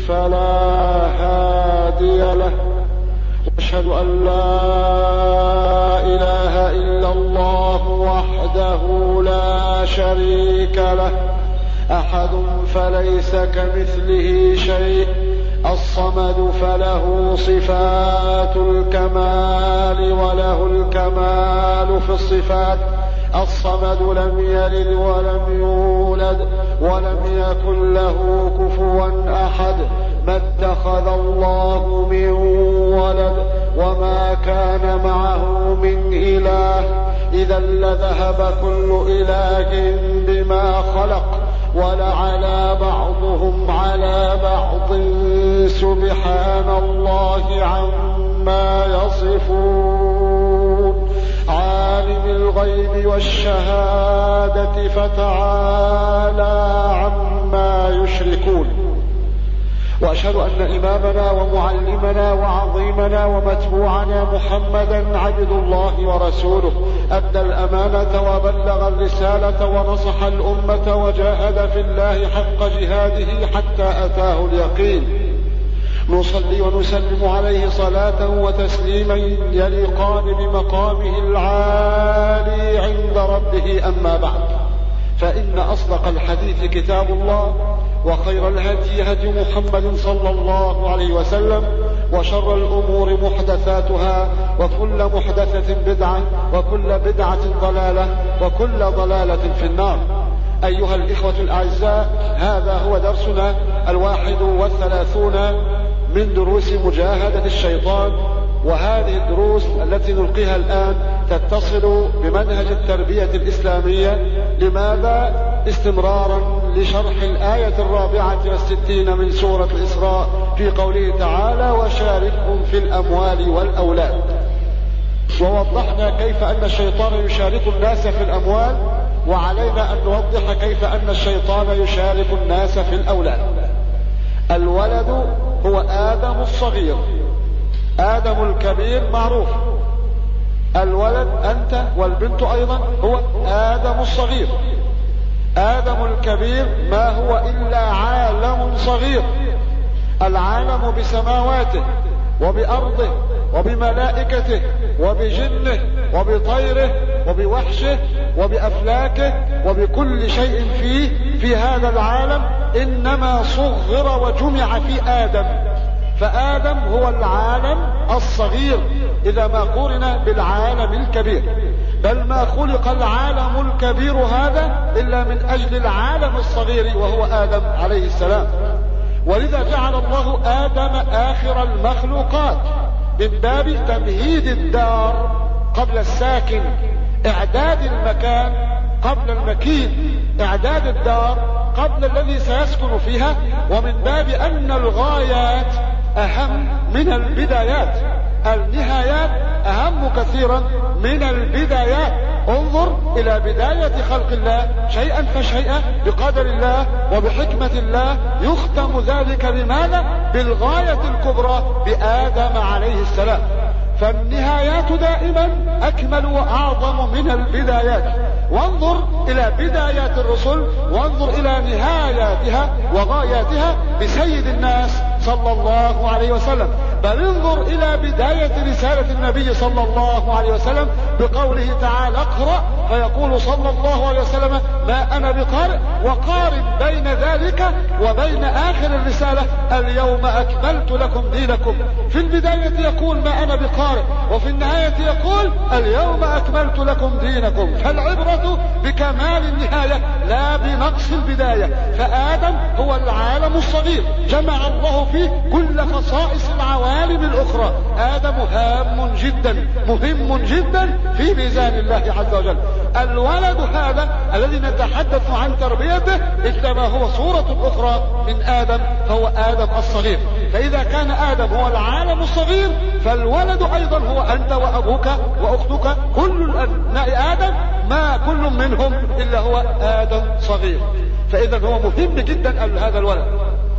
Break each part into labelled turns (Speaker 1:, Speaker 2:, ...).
Speaker 1: فلا هادي له واشهد ان لا اله الا الله وحده لا شريك له احد فليس كمثله شيء الصمد فله صفات الكمال وله الكمال في الصفات الصمد لم يلد ولم يولد ولم يكن له كفوا احد ما اتخذ الله من ولد وما كان معه من اله اذا لذهب كل اله بما خلق ولعلى بعضهم على بعض سبحان الله عما يصفون عالم الغيب والشهادة فتعالى عما يشركون واشهد ان امامنا ومعلمنا وعظيمنا ومتبوعنا محمدا عبد الله ورسوله ادى الامانه وبلغ الرساله ونصح الامه وجاهد في الله حق جهاده حتى اتاه اليقين نصلي ونسلم عليه صلاة وتسليما يليقان بمقامه العالي عند ربه أما بعد فإن أصدق الحديث كتاب الله وخير الهدي هدي محمد صلى الله عليه وسلم وشر الأمور محدثاتها وكل محدثة بدعة وكل بدعة ضلالة وكل ضلالة في النار أيها الإخوة الأعزاء هذا هو درسنا الواحد والثلاثون من دروس مجاهدة الشيطان وهذه الدروس التي نلقيها الآن تتصل بمنهج التربية الإسلامية لماذا استمرارا لشرح الآية الرابعة والستين من سورة الإسراء في قوله تعالى وشاركهم في الأموال والأولاد ووضحنا كيف أن الشيطان يشارك الناس في الأموال وعلينا أن نوضح كيف أن الشيطان يشارك الناس في الأولاد الولد هو آدم الصغير آدم الكبير معروف الولد أنت والبنت أيضا هو آدم الصغير آدم الكبير ما هو إلا عالم صغير العالم بسماواته وبأرضه وبملائكته وبجنه وبطيره وبوحشه وبأفلاكه وبكل شيء فيه في هذا العالم إنما صغر وجمع في آدم فآدم هو العالم الصغير إذا ما قورن بالعالم الكبير بل ما خلق العالم الكبير هذا إلا من أجل العالم الصغير وهو آدم عليه السلام ولذا جعل الله آدم آخر المخلوقات من باب تمهيد الدار قبل الساكن إعداد المكان قبل المكين إعداد الدار قبل الذي سيسكن فيها ومن باب أن الغايات أهم من البدايات النهايات أهم كثيرا من البدايات انظر إلى بداية خلق الله شيئا فشيئا بقدر الله وبحكمة الله يختم ذلك لماذا؟ بالغاية الكبرى بآدم عليه السلام فالنهايات دائما أكمل وأعظم من البدايات وانظر إلى بدايات الرسل وانظر إلى نهاياتها وغاياتها بسيد الناس صلى الله عليه وسلم بل انظر الى بداية رسالة النبي صلى الله عليه وسلم بقوله تعالى اقرأ فيقول صلى الله عليه وسلم ما انا بقارئ وقارن بين ذلك وبين اخر الرسالة اليوم اكملت لكم دينكم في البداية يقول ما انا بقارئ وفي النهاية يقول اليوم اكملت لكم دينكم فالعبرة بكمال النهاية لا بنقص البداية فادم هو العالم الصغير جمع الله فيه كل خصائص العوالم الاخرى ادم هام جدا مهم جدا في ميزان الله عز وجل الولد هذا الذي نتحدث عن تربيته انما هو صورة اخرى من ادم فهو ادم الصغير فاذا كان ادم هو العالم الصغير فالولد ايضا هو انت وابوك واختك كل ابناء ادم ما كل منهم الا هو ادم صغير فاذا هو مهم جدا هذا الولد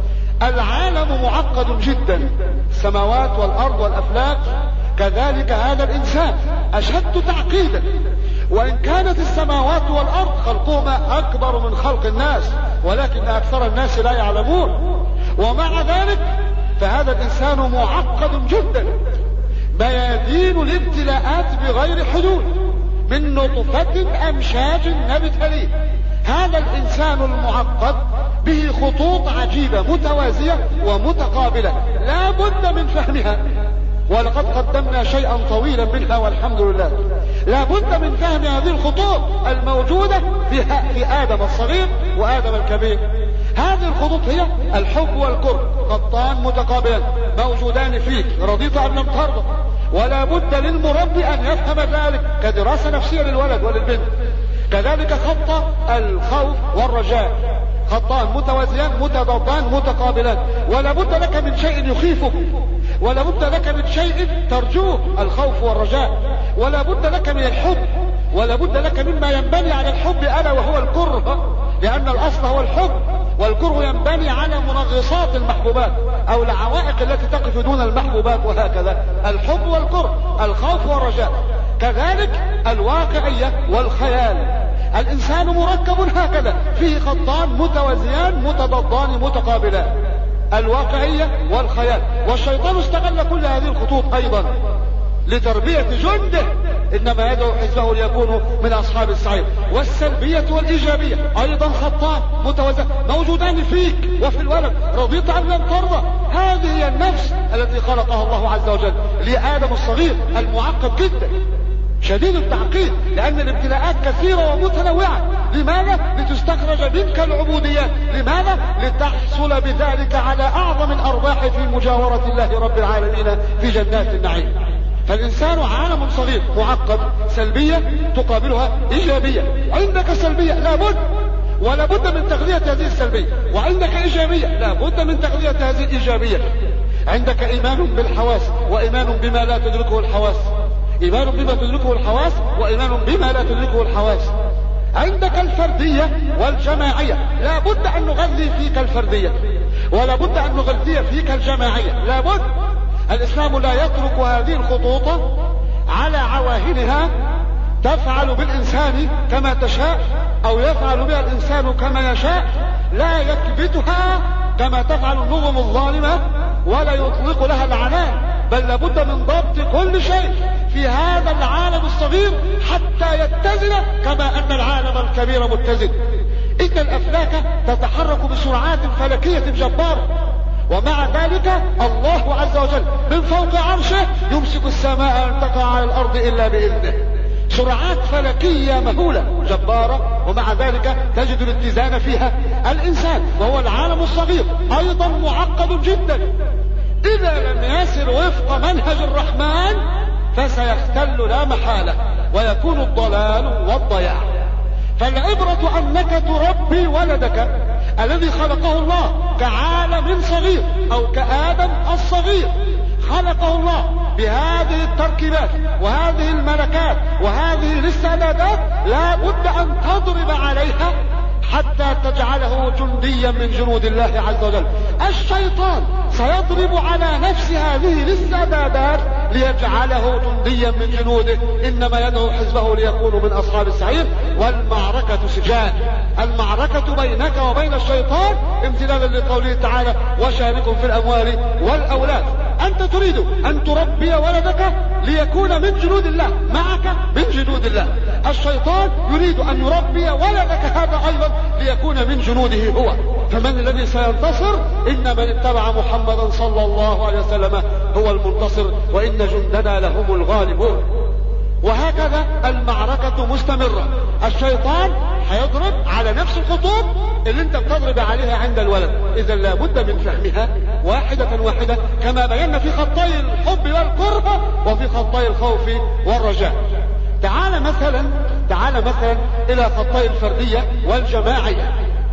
Speaker 1: العالم معقد جدا السماوات والارض والافلاك كذلك هذا الانسان اشد تعقيدا وان كانت السماوات والارض خلقهما اكبر من خلق الناس ولكن اكثر الناس لا يعلمون ومع ذلك فهذا الإنسان معقد جدا ميادين الابتلاءات بغير حدود من نطفة أمشاج نبتليه هذا الإنسان المعقد به خطوط عجيبة متوازية ومتقابلة لا بد من فهمها ولقد قدمنا شيئا طويلا منها والحمد لله لا بد من فهم هذه الخطوط الموجودة في, في آدم الصغير وآدم الكبير هذه الخطوط هي الحب والكره خطان متقابلان موجودان فيك رضيت أم لم ترضى ولا بد للمربي أن يفهم ذلك كدراسة نفسية للولد وللبنت كذلك خط الخوف والرجاء خطان متوازيان متضادان متقابلان ولا بد لك من شيء يخيفك ولا بد لك من شيء ترجوه الخوف والرجاء ولا بد لك من الحب ولا بد لك مما ينبني على الحب ألا وهو الكره لأن الأصل هو الحب والكره ينبني على منغصات المحبوبات أو العوائق التي تقف دون المحبوبات وهكذا الحب والكره الخوف والرجاء كذلك الواقعية والخيال الإنسان مركب هكذا فيه خطان متوازيان متضادان متقابلان الواقعية والخيال والشيطان استغل كل هذه الخطوط أيضا لتربية جنده إنما يدعو حزبه ليكونوا من أصحاب السعير والسلبية والإيجابية أيضا خطان متوازيان موجودان فيك وفي الولد رضيت أم لم ترضى هذه هي النفس التي خلقها الله عز وجل لآدم الصغير المعقد جدا شديد التعقيد لأن الابتلاءات كثيرة ومتنوعة لماذا؟ لتستخرج منك العبوديات لماذا؟ لتحصل بذلك على أعظم الأرباح في مجاورة الله رب العالمين في جنات النعيم فالإنسان عالم صغير معقد سلبية تقابلها إيجابية عندك سلبية لابد ولا بد من تغذية هذه السلبية وعندك إيجابية لا بد من تغذية هذه الإيجابية عندك إيمان بالحواس وإيمان بما لا تدركه الحواس إيمان بما تدركه الحواس وإيمان بما لا تدركه الحواس عندك الفردية والجماعية لا بد أن نغذي فيك الفردية ولا بد أن نغذي فيك الجماعية لا بد الإسلام لا يترك هذه الخطوط على عواهنها تفعل بالإنسان كما تشاء أو يفعل بها الإنسان كما يشاء لا يكبتها كما تفعل النظم الظالمة ولا يطلق لها العنان بل لابد من ضبط كل شيء في هذا العالم الصغير حتى يتزن كما ان العالم الكبير متزن ان الافلاك تتحرك بسرعات فلكية جبارة ومع ذلك الله عز وجل من فوق عرشه يمسك السماء ان تقع على الارض الا باذنه سرعات فلكية مهولة جبارة ومع ذلك تجد الاتزان فيها الانسان وهو العالم الصغير ايضا معقد جدا اذا لم يسر وفق منهج الرحمن فسيختل لا محالة ويكون الضلال والضياع فالعبرة انك تربي ولدك الذي خلقه الله كعالم صغير او كآدم الصغير خلقه الله بهذه التركيبات وهذه الملكات وهذه الاستعدادات لا بد ان تضرب عليها حتى تجعله جنديا من جنود الله عز وجل الشيطان سيضرب على نفس هذه الاستعدادات ليجعله جنديا من جنوده انما يدعو حزبه ليكونوا من اصحاب السعير والمعركة سجان المعركة بينك وبين الشيطان امتثالا لقوله تعالى وشاركهم في الاموال والاولاد انت تريد ان تربي ولدك ليكون من جنود الله معك من جنود الله الشيطان يريد ان يربي ولدك هذا ايضا ليكون من جنوده هو فمن الذي سينتصر ان من اتبع محمدا صلى الله عليه وسلم هو المنتصر وان جندنا لهم الغالبون وهكذا المعركة مستمرة الشيطان هيضرب على نفس الخطوط اللي انت بتضرب عليها عند الولد اذا لابد من فهمها واحدة واحدة كما بينا في خطي الحب والكره وفي خطي الخوف والرجاء تعال مثلا تعال مثلا الى خطي الفردية والجماعية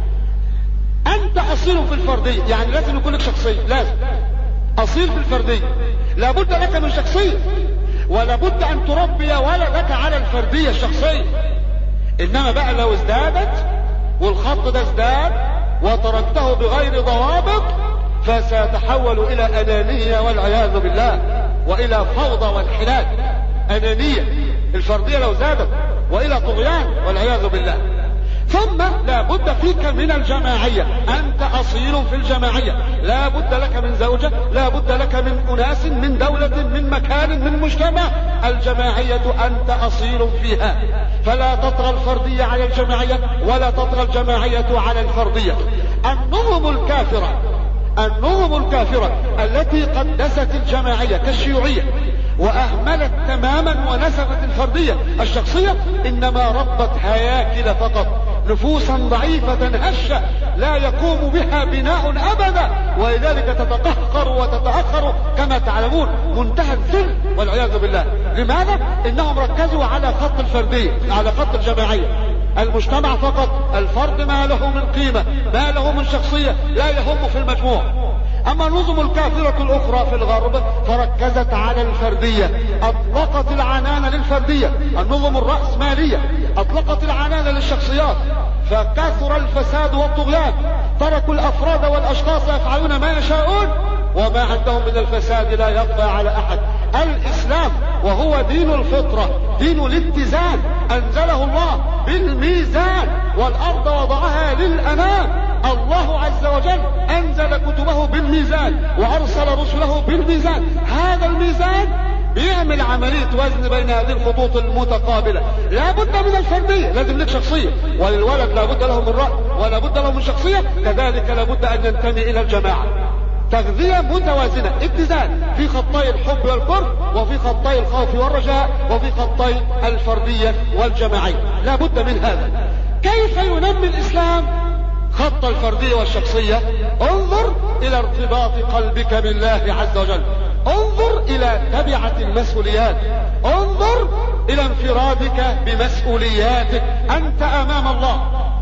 Speaker 1: انت اصيل في الفردية يعني لازم يكون لك شخصية لازم اصيل في الفردية لابد لك من شخصية ولابد ان تربي ولدك على الفردية الشخصية انما بقى لو ازدادت والخط ده ازداد وتركته بغير ضوابط فسيتحول الى انانية والعياذ بالله والى فوضى وانحلال انانية الفردية لو زادت والى طغيان والعياذ بالله ثم لا بد فيك من الجماعية أنت أصيل في الجماعية لا بد لك من زوجة لا بد لك من أناس من دولة من مكان من مجتمع الجماعية أنت أصيل فيها فلا تطغى الفردية على الجماعية ولا تطغى الجماعية على الفردية النظم الكافرة النظم الكافرة التي قدست الجماعية كالشيوعية واهملت تماما ونسفت الفردية الشخصية انما ربت هياكل فقط نفوسا ضعيفة هشة لا يقوم بها بناء ابدا ولذلك تتقهقر وتتأخر كما تعلمون منتهى الذل والعياذ بالله لماذا؟ انهم ركزوا على خط الفردية على خط الجماعية المجتمع فقط الفرد ما له من قيمة ما له من شخصية لا يهم في المجموع اما النظم الكافرة الاخرى في الغرب فركزت على الفردية اطلقت العنان للفردية النظم الرأسمالية اطلقت العنان للشخصيات فكثر الفساد والطغيان تركوا الافراد والاشخاص يفعلون ما يشاءون وما عندهم من الفساد لا يخفى على احد الاسلام وهو دين الفطرة دين الاتزان انزله الله بالميزان والارض وضعها للانام الله عز وجل انزل كتبه بالميزان وارسل رسله بالميزان هذا الميزان بيعمل عملية وزن بين هذه الخطوط المتقابلة لا بد من الفردية لازم لك شخصية وللولد لا بد له من رأي ولا بد له من شخصية كذلك لا بد ان ينتمي الى الجماعة تغذية متوازنة اتزان في خطي الحب والكره وفي خطي الخوف والرجاء وفي خطي الفردية والجماعية لا بد من هذا كيف ينمي الاسلام خط الفردية والشخصية انظر الى ارتباط قلبك بالله عز وجل انظر الى تبعة المسؤوليات انظر الى انفرادك بمسؤولياتك انت امام الله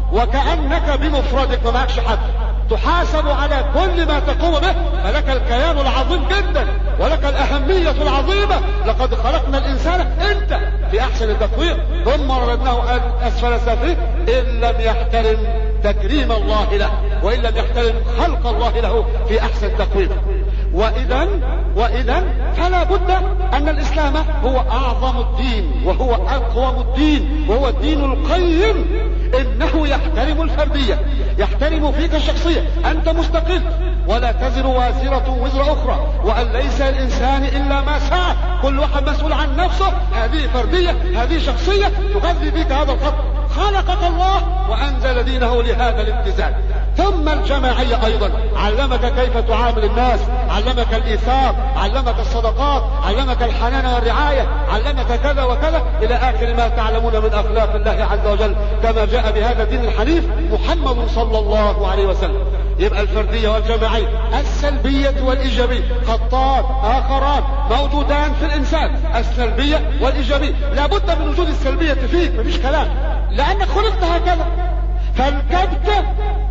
Speaker 1: وكأنك بمفردك ومعكش حد تحاسب على كل ما تقوم به فلك الكيان العظيم جدا ولك الأهمية العظيمة لقد خلقنا الإنسان أنت في أحسن تقويم ثم رددناه أسفل سافلين إن لم يحترم تكريم الله له وإن لم يحترم خلق الله له في أحسن تقويم وإذا وإذا فلا بد أن الإسلام هو أعظم الدين وهو أقوم الدين وهو الدين القيم إنه يحترم الفردية يحترم فيك الشخصية أنت مستقل ولا تزر وازرة وزر أخرى وأن ليس الإنسان إلا ما سعى كل واحد مسؤول عن نفسه هذه فردية هذه شخصية تغذي فيك هذا الخط خلقك الله وأنزل دينه لهذا الامتزاج ثم الجماعية أيضا علمك كيف تعامل الناس علمك الإيثار علمك الصدقات علمك الحنان والرعاية علمك كذا وكذا إلى آخر ما تعلمون من أخلاق الله عز وجل كما جاء بهذا الدين الحنيف محمد صلى الله عليه وسلم يبقى الفردية والجماعية السلبية والإيجابية خطان آخران موجودان في الإنسان السلبية والإيجابية لابد من وجود السلبية فيك مفيش كلام لأنك خلقت هكذا فالكبت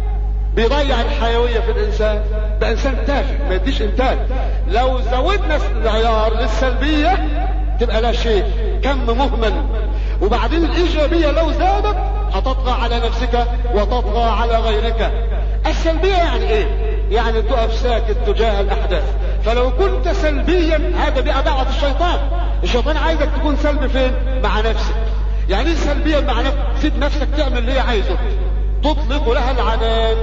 Speaker 1: بيضيع الحيوية في الإنسان ده إنسان تافه ما يديش إنتاج لو زودنا العيار للسلبية تبقى لا شيء كم مهمل وبعدين الإيجابية لو زادت هتطغى على نفسك وتطغى على غيرك السلبية يعني إيه؟ يعني تقف ساكت تجاه الأحداث فلو كنت سلبيا هذا بأدعوة الشيطان الشيطان عايزك تكون سلبي فين؟ مع نفسك يعني ايه سلبيا مع نفسك؟ سيب نفسك تعمل اللي هي عايزه تطلق لها العنان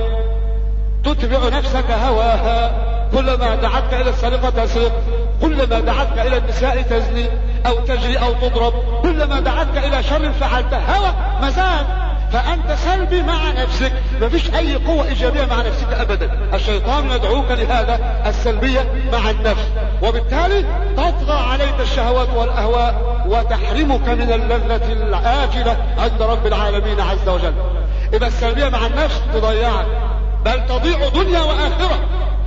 Speaker 1: تتبع نفسك هواها كلما دعتك الى السرقة تسرق كلما دعتك الى النساء تزني او تجري او تضرب كلما دعتك الى شر فعلت هوى مزاج فانت سلبي مع نفسك مفيش اي قوة ايجابية مع نفسك ابدا الشيطان يدعوك لهذا السلبية مع النفس وبالتالي تطغى عليك الشهوات والاهواء وتحرمك من اللذة العاجلة عند رب العالمين عز وجل اذا السلبية مع النفس تضيعك بل تضيع دنيا واخرة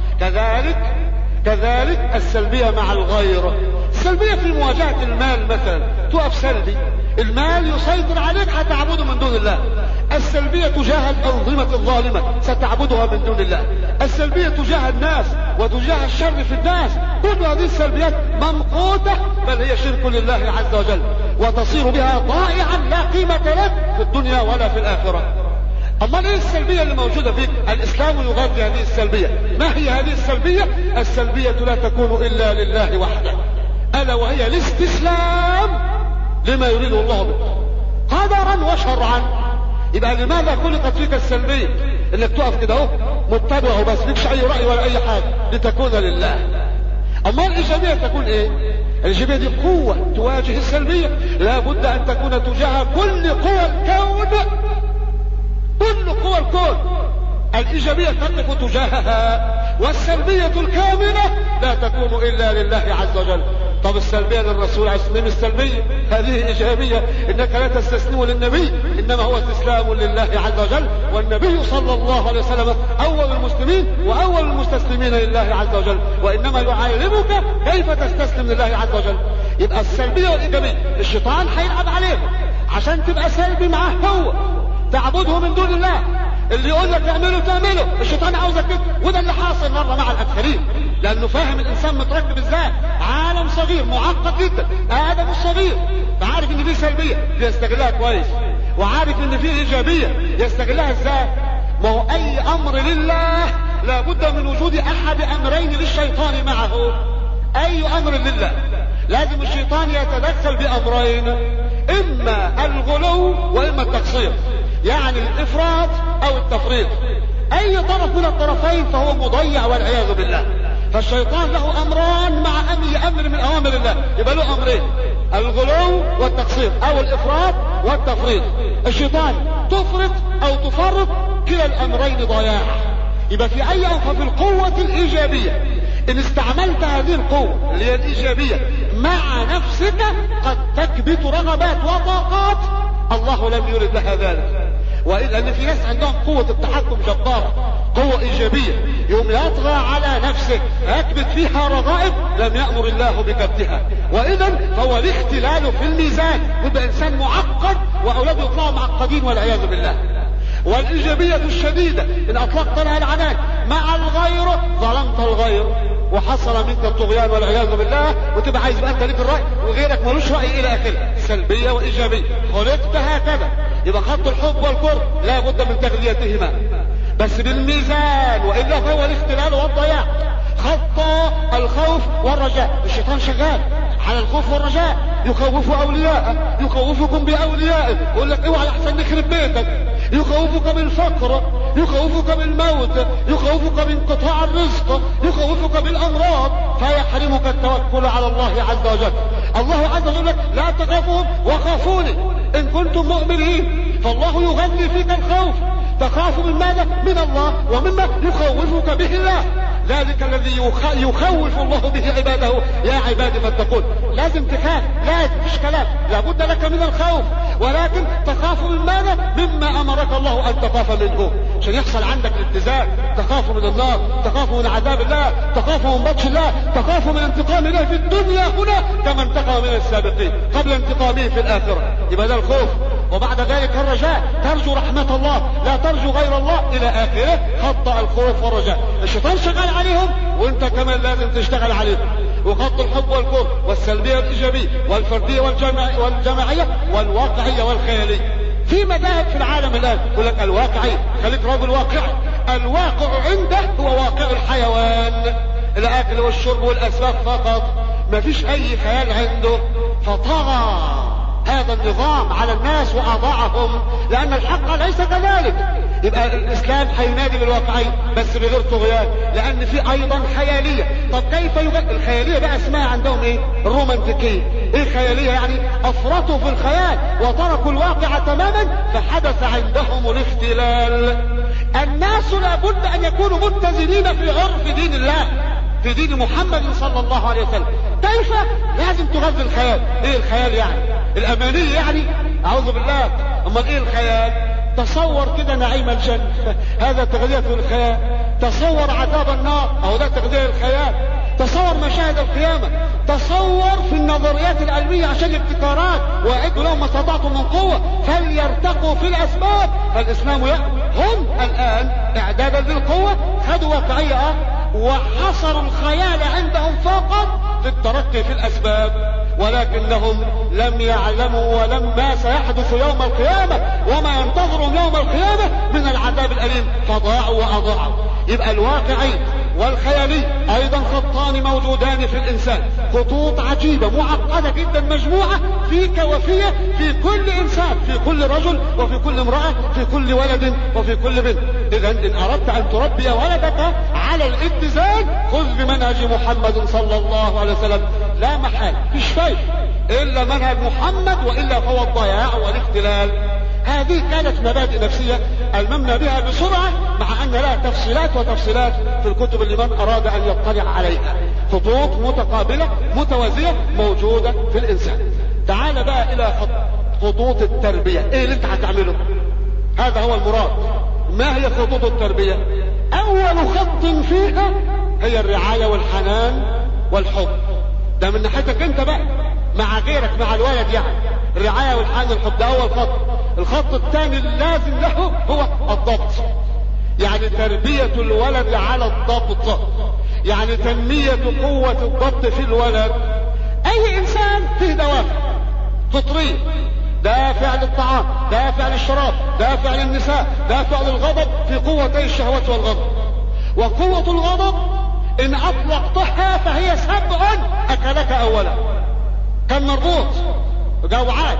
Speaker 1: كذلك كذلك السلبية مع الغير السلبية في مواجهة المال مثلا تقف سلبي المال يسيطر عليك هتعبده من دون الله السلبية تجاه الأنظمة الظالمة ستعبدها من دون الله السلبية تجاه الناس وتجاه الشر في الناس كل هذه السلبيات ممقوتة بل هي شرك لله عز وجل وتصير بها ضائعا لا قيمة لك في الدنيا ولا في الآخرة امال ايه السلبية اللي موجودة فيك الاسلام يغذي هذه السلبية ما هي هذه السلبية السلبية لا تكون الا لله وحده الا وهي الاستسلام لما يريده الله به قدرا وشرعا يبقى لماذا خلقت فيك السلبية انك تقف كده اهو متبع وبس لكش اي رأي ولا اي حاجة لتكون لله اما الايجابية تكون ايه الايجابية دي قوة تواجه السلبية لابد ان تكون تجاه كل قوى الكون كل قوى الكون الايجابية تقف تجاهها والسلبية الكاملة لا تكون الا لله عز وجل طب السلبية للرسول عليه السلام السلبية هذه إيجابية إنك لا تستسلم للنبي إنما هو استسلام لله عز وجل والنبي صلى الله عليه وسلم أول المسلمين وأول المستسلمين لله عز وجل وإنما يعلمك كيف تستسلم لله عز وجل يبقى السلبية والإيجابية الشيطان هيلعب عليهم عشان تبقى سلبي معاه هو تعبده من دون الله اللي يقول لك اعمله تعمله الشيطان عاوزك كده وده اللي حاصل مره مع الاكثرين لانه فاهم الانسان متركب ازاي عالم صغير معقد جدا ادم الصغير فعارف ان دي سلبيه بيستغلها كويس وعارف ان في ايجابيه يستغلها ازاي ما هو اي امر لله لابد من وجود احد امرين للشيطان معه اي امر لله لازم الشيطان يتدخل بامرين اما الغلو واما التقصير يعني الافراط او التفريط اي طرف من الطرفين فهو مضيع والعياذ بالله فالشيطان له امران مع اي امر من اوامر الله يبقى له امرين الغلو والتقصير او الافراط والتفريط الشيطان تفرط او تفرط كلا الامرين ضياع يبقى في اي في القوة الايجابية ان استعملت هذه القوة اللي هي الايجابية مع نفسك قد تكبت رغبات وطاقات الله لم يرد لها ذلك وإلا أن في ناس عندهم قوة التحكم جبارة قوة إيجابية يوم يطغى على نفسه يكبت فيها رغائب لم يأمر الله بكبتها وإذا فهو الاختلال في الميزان يبقى إنسان معقد وأولاده يطلعوا معقدين والعياذ بالله والإيجابية الشديدة إن أطلقت لها العنان مع الغير ظلمت الغير وحصل منك الطغيان والعياذ بالله وتبقى عايز بقى انت ليك الراي وغيرك ملوش راي الى اخره سلبيه وايجابيه خلقت هكذا يبقى خط الحب والكره لا بد من تغذيتهما بس بالميزان والا فهو الاختلال والضياع خط الخوف والرجاء الشيطان شغال على الخوف والرجاء يخوف اولياءه يخوفكم باوليائه يقول لك اوعى احسن نخرب بيتك يخوفك بالفقر يخوفك بالموت يخوفك بانقطاع الرزق يخوفك بالامراض فيحرمك التوكل على الله عز وجل الله عز وجل لك لا تخافهم وخافوني ان كنتم مؤمنين فالله يغني فيك الخوف تخاف من ماذا من الله ومما يخوفك به الله ذلك الذي يخوف الله به عباده يا عبادي فاتقون لازم تخاف لازم مفيش كلام لابد لك من الخوف ولكن تخاف من ماذا مما امرك الله ان تخاف منه عشان يحصل عندك الاتزان تخاف من النار تخاف من عذاب الله تخاف من بطش الله تخاف من انتقام الله في الدنيا هنا كما انتقم من السابقين قبل انتقامه في الاخره يبقى ده الخوف وبعد ذلك الرجاء ترجو رحمة الله لا ترجو غير الله الى اخره خط الخوف والرجاء الشيطان شغال عليهم وانت كمان لازم تشتغل عليهم وخط الحب والكره والسلبية والايجابية والفردية والجماع والجماعية والواقعية والخيالية في مذاهب في العالم الان يقول لك الواقعي خليك راجل واقعي الواقع عنده هو واقع الحيوان الاكل والشرب والاسباب فقط ما فيش اي خيال عنده فطغى هذا النظام على الناس واضاعهم لان الحق ليس كذلك يبقى الاسلام هينادي بالواقعي بس بغير طغيان لان في ايضا خياليه طب كيف يغ... الخياليه بقى اسمها عندهم ايه الرومانتيكيه ايه الخياليه يعني افرطوا في الخيال وتركوا الواقع تماما فحدث عندهم الاختلال الناس لابد ان يكونوا متزنين في عرف دين الله في دين محمد صلى الله عليه وسلم كيف لازم تغذي الخيال ايه الخيال يعني الامانية يعني اعوذ بالله امال ايه الخيال تصور كده نعيم الجنة هذا تغذية الخيال تصور عذاب النار او ده تغذية الخيال تصور مشاهد القيامة تصور في النظريات العلمية عشان ابتكارات واعدوا لهم ما استطعتم من قوة فليرتقوا في الاسباب فالاسلام هم الان اعدادا للقوة خدوا واقعية وحصروا الخيال عندهم فقط في الترقي في الاسباب ولكنهم لم يعلموا ولم ما سيحدث يوم القيامة وما ينتظرهم يوم القيامة من العذاب الأليم فضاعوا وأضاعوا يبقى الواقعي والخيالي ايضا خطان موجودان في الانسان خطوط عجيبة معقدة جدا مجموعة فيك وفي في كل انسان في كل رجل وفي كل امرأة في كل ولد وفي كل بنت اذا ان اردت ان تربي ولدك على الاتزان خذ بمنهج محمد صلى الله عليه وسلم لا محال مش فايد الا منهج محمد والا فهو الضياع والاختلال هذه كانت مبادئ نفسية الممنا بها بسرعة مع أن لها تفصيلات وتفصيلات في الكتب لمن أراد أن يطلع عليها خطوط متقابلة متوازية موجودة في الإنسان تعال بقى إلى خطوط التربية إيه اللي أنت هتعمله هذا هو المراد ما هي خطوط التربية أول خط فيها هي الرعاية والحنان والحب ده من ناحيتك أنت بقى مع غيرك مع الولد يعني الرعاية والحنان والحب ده أول خط الخط الثاني اللازم له هو الضبط يعني تربية الولد على الضبط يعني تنمية قوة الضبط في الولد اي انسان فيه دوافع فطرية دافع للطعام دافع للشراب دافع للنساء دافع للغضب في قوتي الشهوة والغضب وقوة الغضب ان اطلقتها فهي سبع اكلك اولا كان مربوط جوعان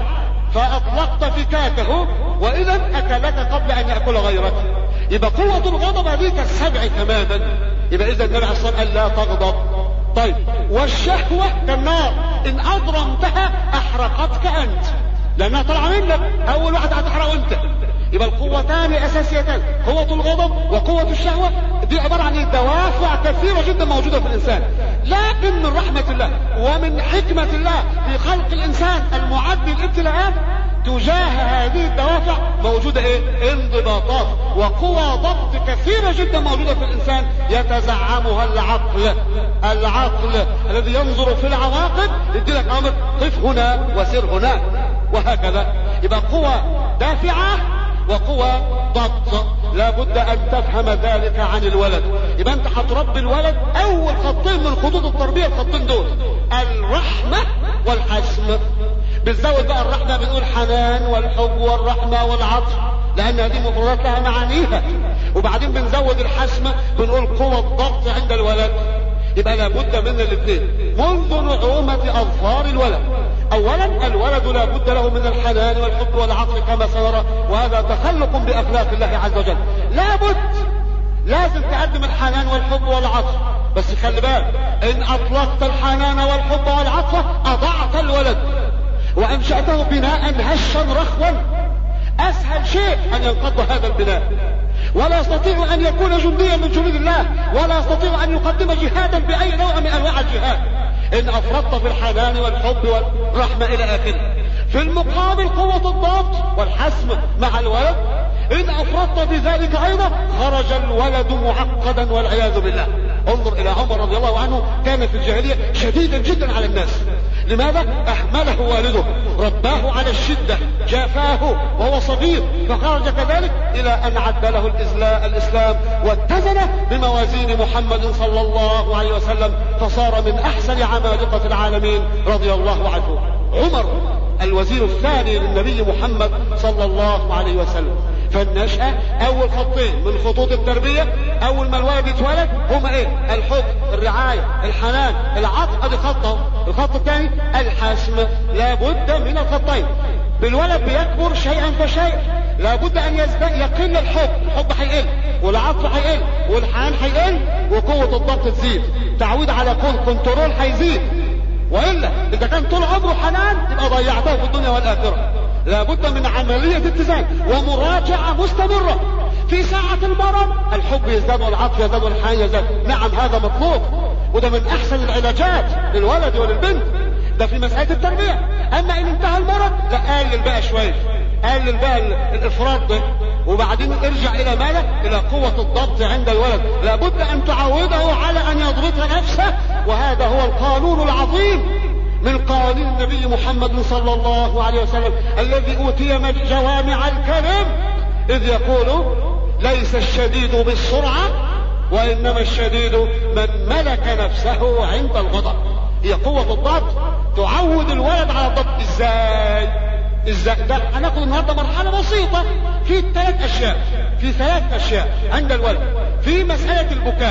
Speaker 1: فاطلقت فكاكه واذا اكلك قبل ان ياكل غيرك يبقى قوة الغضب هذه كالسبع تماما يبقى اذا النبي عليه الصلاة والسلام لا تغضب طيب والشهوة كالنار ان اضرمتها احرقتك انت لانها طالعة منك اول واحد هتحرقه انت يبقى القوتان اساسيتان قوة الغضب وقوة الشهوة دي عبارة عن دوافع كثيرة جدا موجودة في الانسان لكن من رحمة الله ومن حكمة الله في خلق الانسان المعد للابتلاءات تجاه هذه الدوافع موجودة ايه انضباطات وقوى ضبط كثيرة جدا موجودة في الانسان يتزعمها العقل العقل الذي ينظر في العواقب يدي لك امر قف هنا وسر هناك وهكذا يبقى قوى دافعة وقوى ضبط لابد ان تفهم ذلك عن الولد يبقى انت هتربي الولد اول خطين من خطوط التربيه الخطين دول الرحمه والحسم بنزود بقى الرحمه بنقول حنان والحب والرحمه والعطف لان هذه مفردات لها معانيها وبعدين بنزود الحسم بنقول قوى الضبط عند الولد يبقى لابد من الاثنين منذ نعومة اظفار الولد اولا الولد لابد له من الحنان والحب والعطف كما سنرى وهذا تخلق باخلاق الله عز وجل لابد لازم تقدم الحنان والحب والعطف بس خلي بالك ان اطلقت الحنان والحب والعطف اضعت الولد وانشأته بناء هشا رخوا اسهل شيء ان ينقض هذا البناء ولا يستطيع ان يكون جنديا من جنود الله ولا يستطيع ان يقدم جهادا باي نوع من انواع الجهاد ان افرطت في الحنان والحب والرحمة الى اخره في المقابل قوة الضبط والحسم مع الولد ان افرطت في ذلك ايضا خرج الولد معقدا والعياذ بالله انظر الى عمر رضي الله عنه كان في الجاهلية شديدا جدا على الناس لماذا اهمله والده رباه على الشدة جافاه وهو صغير فخرج كذلك الى ان عد له الاسلام واتزن بموازين محمد صلى الله عليه وسلم فصار من احسن عمالقة العالمين رضي الله عنه عمر الوزير الثاني للنبي محمد صلى الله عليه وسلم فالنشأة أول خطين من خطوط التربية أول ما الولد يتولد هما إيه؟ الحب، الرعاية، الحنان، العطف أدي خطه، الخط الثاني الحسم، لابد من الخطين. بالولد بيكبر شيئا فشيئا، لابد أن يزداد يقل الحب، الحب هيقل، والعطف هيقل، والحنان هيقل، وقوة الضبط تزيد، تعويد على كنترول هيزيد. وإلا إذا كان طول عمره حنان يبقى ضيعته في الدنيا والآخرة. لابد من عملية اتزان ومراجعة مستمرة في ساعة المرض الحب يزداد والعطف يزداد والحنان يزداد نعم هذا مطلوب وده من احسن العلاجات للولد وللبنت ده في مسألة التربية اما ان انتهى المرض لا قلل بقى شوية قلل بقى الافراط ده وبعدين ارجع الى ماذا الى قوة الضبط عند الولد لابد ان تعوده على ان يضبط نفسه وهذا هو القانون العظيم من قوانين النبي محمد صلى الله عليه وسلم الذي اوتي من جوامع الكلم اذ يقول ليس الشديد بالسرعة وانما الشديد من ملك نفسه عند الغضب هي قوة الضبط تعود الولد على الضبط ازاي ازاي ده هناخد النهارده مرحلة بسيطة في ثلاث اشياء في ثلاث اشياء عند الولد في مسألة البكاء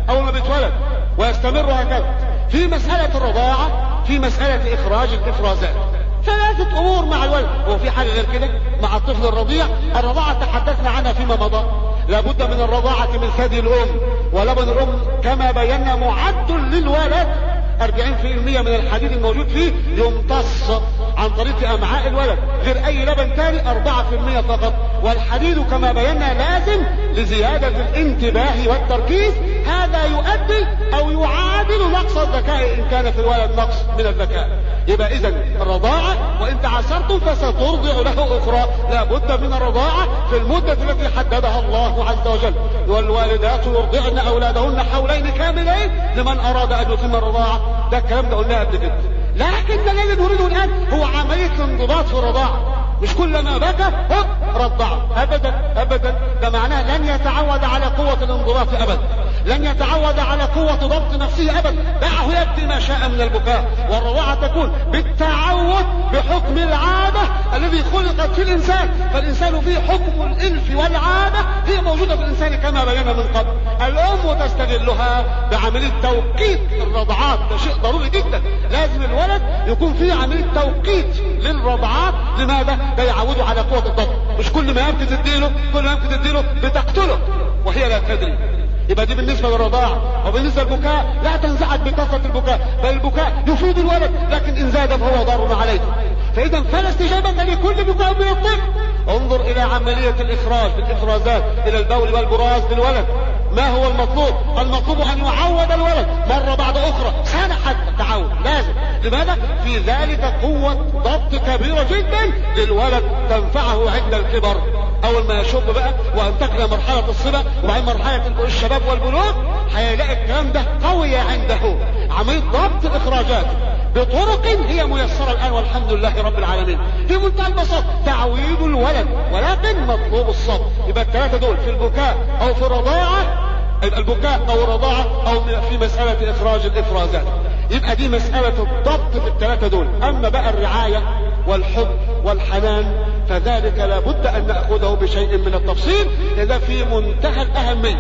Speaker 1: اول ما بيتولد ويستمر هكذا في مسألة الرضاعة في مسألة اخراج الافرازات ثلاثة امور مع الولد هو في حاجة غير كده مع الطفل الرضيع الرضاعة تحدثنا عنها فيما مضى لابد من الرضاعة من ثدي الام ولبن الام كما بينا معد للولد 40% من الحديد الموجود فيه يمتص عن طريق امعاء الولد غير اي لبن تاني 4% فقط والحديد كما بينا لازم لزيادة الانتباه والتركيز هذا يؤدي او يعادل نقص الذكاء ان كان في الولد نقص من الذكاء يبقى اذا الرضاعة وان تعسرتم فسترضع له اخرى لابد من الرضاعة في المدة التي حددها الله عز وجل والوالدات يرضعن اولادهن حولين كاملين لمن اراد ان يتم الرضاعة ده الكلام ده قلناه قبل كده لكن الذي نريده الان هو عملية الانضباط في الرضاعة مش كلما بكى هوب رضعه ابدا ابدا ده معناه لن يتعود على قوة الانضباط ابدا لن يتعود على قوة ضبط نفسه ابدا دعه يبدي ما شاء من البكاء والرضاعة تكون بالتعود بحكم العادة الذي خلقت في الانسان فالانسان فيه حكم الالف والعادة هي موجودة في الانسان كما بينا من قبل الام تستغلها بعملية توقيت الرضعات ده شيء ضروري جدا لازم الولد يكون فيه عملية توقيت للرضعات لماذا ده يعوده على قوة الضغط مش كل ما يمكن تديله كل ما يمكن تديله بتقتله وهي لا تدري يبقى دي بالنسبة للرضاعة وبالنسبة للبكاء لا تنزعج بكثرة البكاء بل البكاء يفيد الولد لكن إن زاد فهو ضار عليه فإذا فلا استجابة لكل بكاء من الطفل انظر إلى عملية الإخراج بالإفرازات إلى البول والبراز للولد ما هو المطلوب المطلوب أن يعود الولد مرة بعد أخرى سنة حتى تعود لازم لماذا في ذلك قوة ضبط كبيرة جدا للولد تنفعه عند الكبر اول ما يشب بقى وينتقل مرحلة الصبا وبعدين مرحلة الشباب والبلوغ هيلاقي الكلام ده قوي عنده عملية ضبط الاخراجات بطرق هي ميسرة الان والحمد لله رب العالمين في منتهى البساطة تعويد الولد ولكن مطلوب الصبر يبقى الثلاثة دول في البكاء او في الرضاعة يبقى البكاء او الرضاعة او في مسألة اخراج الافرازات يبقى دي مسألة الضبط في الثلاثة دول اما بقى الرعاية والحب والحنان فذلك لابد ان نأخذه بشيء من التفصيل لذا في منتهى الاهمية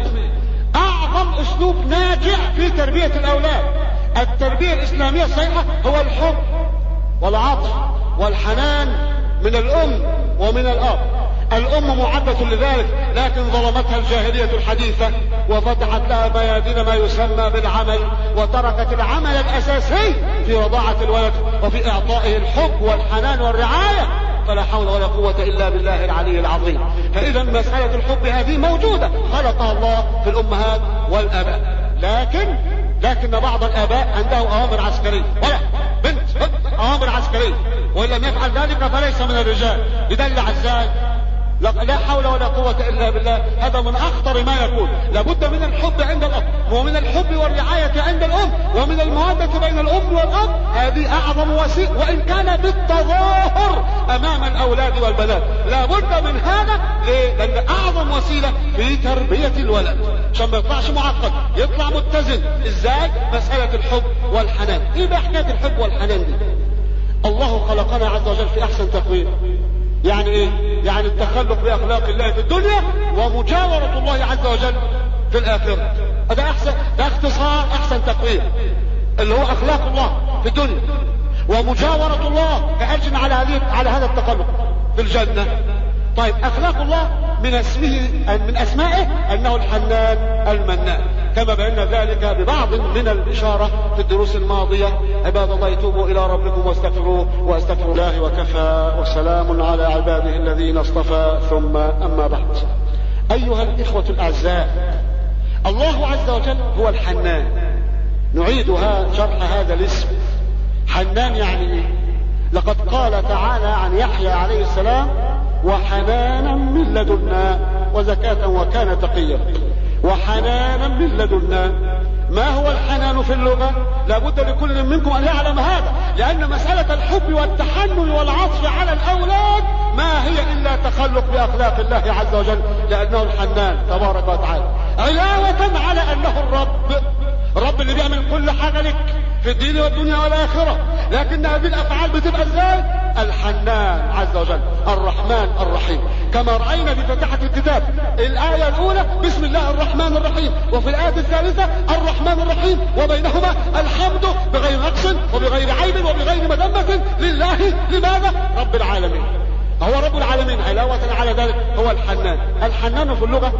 Speaker 1: اعظم اسلوب ناجح في تربية الاولاد التربية الاسلامية الصحيحة هو الحب والعطف والحنان من الام ومن الاب الام معدة لذلك لكن ظلمتها الجاهلية الحديثة وفتحت لها ميادين ما يسمى بالعمل وتركت العمل الاساسي في رضاعة الولد وفي اعطائه الحب والحنان والرعاية فلا حول ولا قوة الا بالله العلي العظيم فاذا مسألة الحب هذه موجودة خلقها الله في الامهات والاباء لكن لكن بعض الاباء عنده اوامر عسكرية ولا بنت اوامر عسكرية وان لم يفعل ذلك فليس من الرجال يدلع ازاي لا حول ولا قوة إلا بالله هذا من أخطر ما يكون لابد من الحب عند الأب ومن الحب والرعاية عند الأم ومن المودة بين الأم والأب هذه أعظم وسيلة وإن كان بالتظاهر أمام الأولاد والبنات لابد من هذا ليه؟ لأن أعظم وسيلة في تربية الولد عشان ما يطلعش معقد يطلع متزن إزاي مسألة الحب والحنان إيه بقى حكاية الحب والحنان دي الله خلقنا عز وجل في أحسن تقويم يعني ايه يعني التخلق باخلاق الله في الدنيا ومجاورة الله عز وجل في الاخرة ده احسن ده اختصار احسن تقويم اللي هو اخلاق الله في الدنيا ومجاورة الله كأجن على هذه على هذا التخلق في الجنة طيب اخلاق الله من اسمه من اسمائه انه الحنان المنان كما بينا ذلك ببعض من الإشارة في الدروس الماضية عباد الله توبوا إلى ربكم واستغفروه واستغفر الله وكفى وسلام على عباده الذين اصطفى ثم أما بعد أيها الإخوة الأعزاء الله عز وجل هو الحنان نعيدها شرح هذا الاسم حنان يعني ايه لقد قال تعالى عن يحيى عليه السلام وحنانا من لدنا وزكاة وكان تقيا وحنانا من لدنا ما هو الحنان في اللغة لابد لكل منكم ان يعلم هذا لان مسألة الحب والتحنن والعطف على الاولاد ما هي الا تخلق باخلاق الله عز وجل لانه الحنان تبارك وتعالى علاوة على انه الرب الرب اللي بيعمل كل حاجة لك في الدين والدنيا والاخرة لكن هذه الافعال بتبقى ازاي الحنان عز وجل الرحمن الرحيم كما رأينا في فتحة الكتاب الآية الأولى بسم الله الرحمن الرحيم وفي الآية الثالثة الرحمن الرحيم وبينهما الحمد بغير نقص وبغير عيب وبغير مذمة لله لماذا؟ رب العالمين هو رب العالمين علاوة على ذلك هو الحنان الحنان في اللغة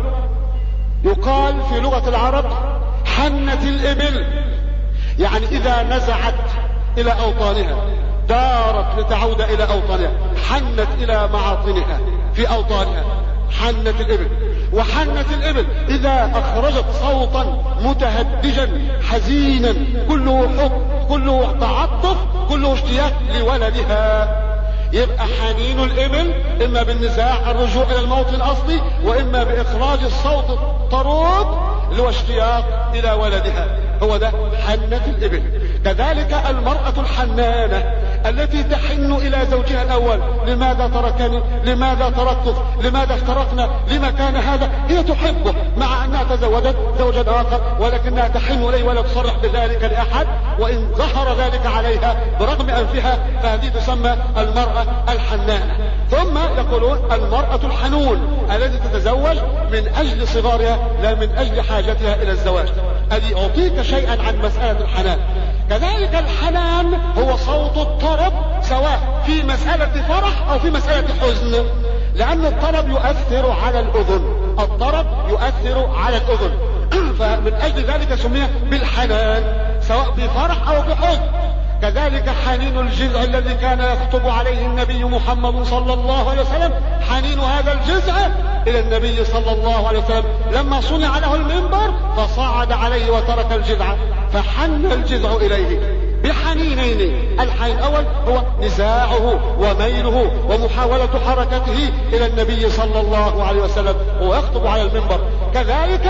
Speaker 1: يقال في لغة العرب حنت الإبل يعني إذا نزعت إلى أوطانها دارت لتعود إلى أوطانها حنت إلى معاطنها في أوطانها حنت الإبل وحنت الإبل إذا أخرجت صوتا متهدجا حزينا كله حب كله تعطف كله اشتياق لولدها يبقى حنين الإبل إما بالنزاع الرجوع إلى الموطن الأصلي وإما بإخراج الصوت الطروب اللي هو اشتياق إلى ولدها هو ده حنة الإبل كذلك المرأة الحنانة التي تحن إلى زوجها الأول لماذا تركني لماذا تركت لماذا افترقنا لما كان هذا هي تحبه مع أنها تزوجت زوجا آخر ولكنها تحن إليه ولا تصرح بذلك لأحد وإن ظهر ذلك عليها برغم أنفها فهذه تسمى المرأة الحنانة ثم يقولون المرأة الحنون التي تتزوج من أجل صغارها لا من أجل حاجتها إلى الزواج أدي أعطيك شيئا عن مسألة الحنان كذلك الحنان هو صوت الطرب سواء في مسألة فرح أو في مسألة حزن لأن الطرب يؤثر على الأذن الطرب يؤثر على الأذن فمن أجل ذلك سمي بالحنان سواء بفرح أو بحزن كذلك حنين الجذع الذي كان يخطب عليه النبي محمد صلى الله عليه وسلم حنين هذا الجذع الى النبي صلى الله عليه وسلم لما صنع له المنبر فصعد عليه وترك الجذع فحن الجذع اليه بحنينين الحنين الاول هو نزاعه وميله ومحاولة حركته الى النبي صلى الله عليه وسلم ويخطب على المنبر كذلك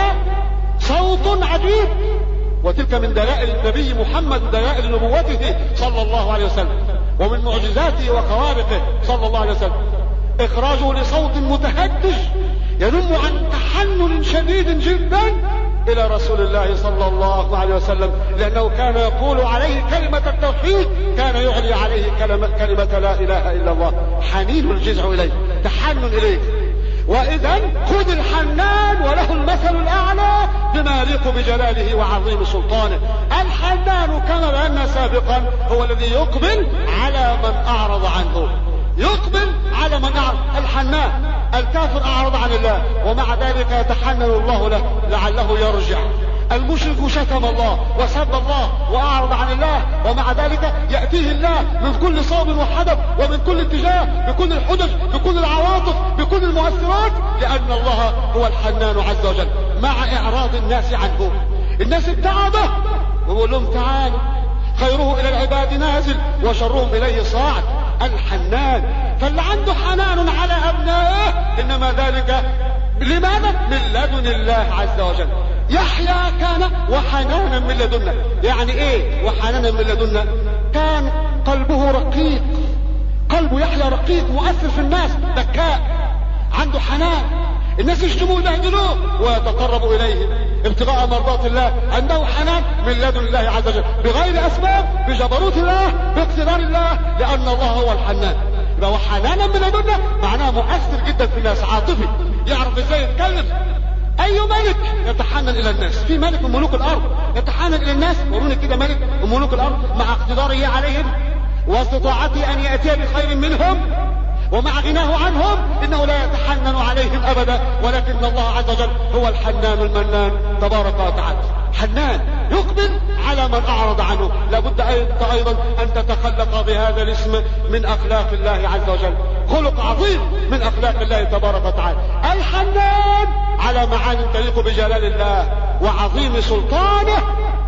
Speaker 1: صوت عجيب وتلك من دلائل النبي محمد دلائل نبوته صلى الله عليه وسلم ومن معجزاته وخوارقه صلى الله عليه وسلم اخراجه لصوت متهدج ينم عن تحنن شديد جدا الى رسول الله صلى الله عليه وسلم لانه كان يقول عليه كلمة التوحيد كان يعلي عليه كلمة, كلمة لا اله الا الله حنين الجزع اليه تحنن اليه واذا خذ الحنان وله المثل الاعلى بما يليق بجلاله وعظيم سلطانه الحنان كما بأن سابقا هو الذي يقبل على من اعرض عنه يقبل على من اعرض الحنان الكافر اعرض عن الله ومع ذلك يتحنن الله له لعله يرجع المشرك شتم الله وسب الله واعرض عن الله ومع ذلك ياتيه الله من كل صوب وحدث ومن كل اتجاه بكل الحجج بكل العواطف بكل المؤثرات لان الله هو الحنان عز وجل مع اعراض الناس عنه الناس ابتعده ويقول لهم تعالوا خيره الى العباد نازل وشرهم اليه صاعد الحنان فاللي عنده حنان على ابنائه انما ذلك لماذا من لدن الله عز وجل يحيى كان وحنانا من لدنا يعني ايه وحنانا من لدنا كان قلبه رقيق قلبه يحيى رقيق مؤثر في الناس بكاء عنده حنان الناس يشتموه يبهدلوه ويتقرب اليه ابتغاء مرضات الله عنده حنان من لدن الله عز وجل بغير اسباب بجبروت الله باقتدار الله لان الله هو الحنان يبقى هو حنانا من لدنا معناه مؤثر جدا في الناس عاطفي يعرف ازاي يتكلم اي ملك يتحنن الى الناس في ملك من ملوك الارض يتحنن الى الناس وروني كده ملك من ملوك الارض مع اقتداره عليهم واستطاعته ان ياتي بخير منهم ومع غناه عنهم انه لا يتحنن عليهم ابدا ولكن الله عز وجل هو الحنان المنان تبارك وتعالى حنان يقبل على من اعرض عنه لابد انت ايضا ان تتخلق بهذا الاسم من اخلاق الله عز وجل خلق عظيم من اخلاق الله تبارك وتعالى الحنان على معاني تليق بجلال الله وعظيم سلطانه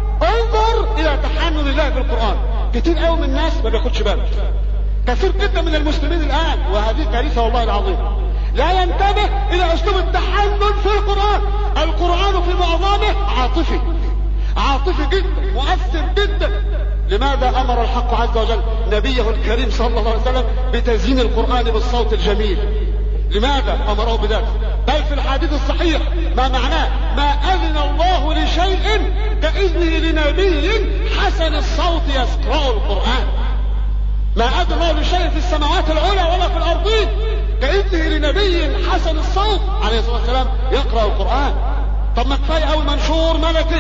Speaker 1: انظر الى تحنن الله في القران كتير قوي من الناس ما بياخدش باله كثير جدا من المسلمين الان وهذه كارثه والله العظيم لا ينتبه الى اسلوب التحنن في القران القران في معظمه عاطفي عاطفي جدا مؤثر جدا لماذا امر الحق عز وجل نبيه الكريم صلى الله عليه وسلم بتزيين القران بالصوت الجميل لماذا امره بذلك بل في الحديث الصحيح ما معناه ما اذن الله لشيء كاذنه لنبي حسن الصوت يقرا القران ما أدى الله لشيء في السماوات العلى ولا في الأرضين كإذنه لنبي حسن الصوت عليه الصلاة والسلام يقرأ القرآن طب ما كفاية أوي منشور ملكي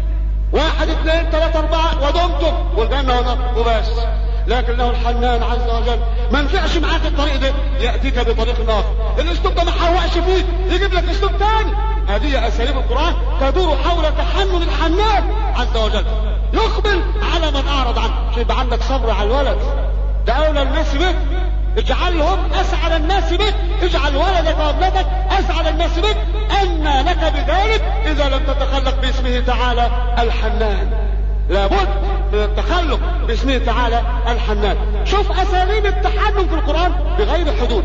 Speaker 1: واحد اثنين ثلاثة أربعة ودمتم والجنة ونار وبس لكنه الحنان عز وجل ما نفعش معاك الطريق ده يأتيك بطريق آخر الأسلوب ده ما حوقش فيك يجيب لك أسلوب ثاني هذه أساليب القرآن تدور حول تحنن الحنان عز وجل يقبل على من أعرض عنه عشان يبقى عندك صبر على الولد ده أولى الناس بك اجعلهم أسعد الناس بك اجعل ولدك وابنتك أسعد الناس بك أن لك بذلك إذا لم تتخلق باسمه تعالى الحنان لابد من التخلق باسمه تعالى الحنان شوف أساليب التحنن في القرآن بغير حدود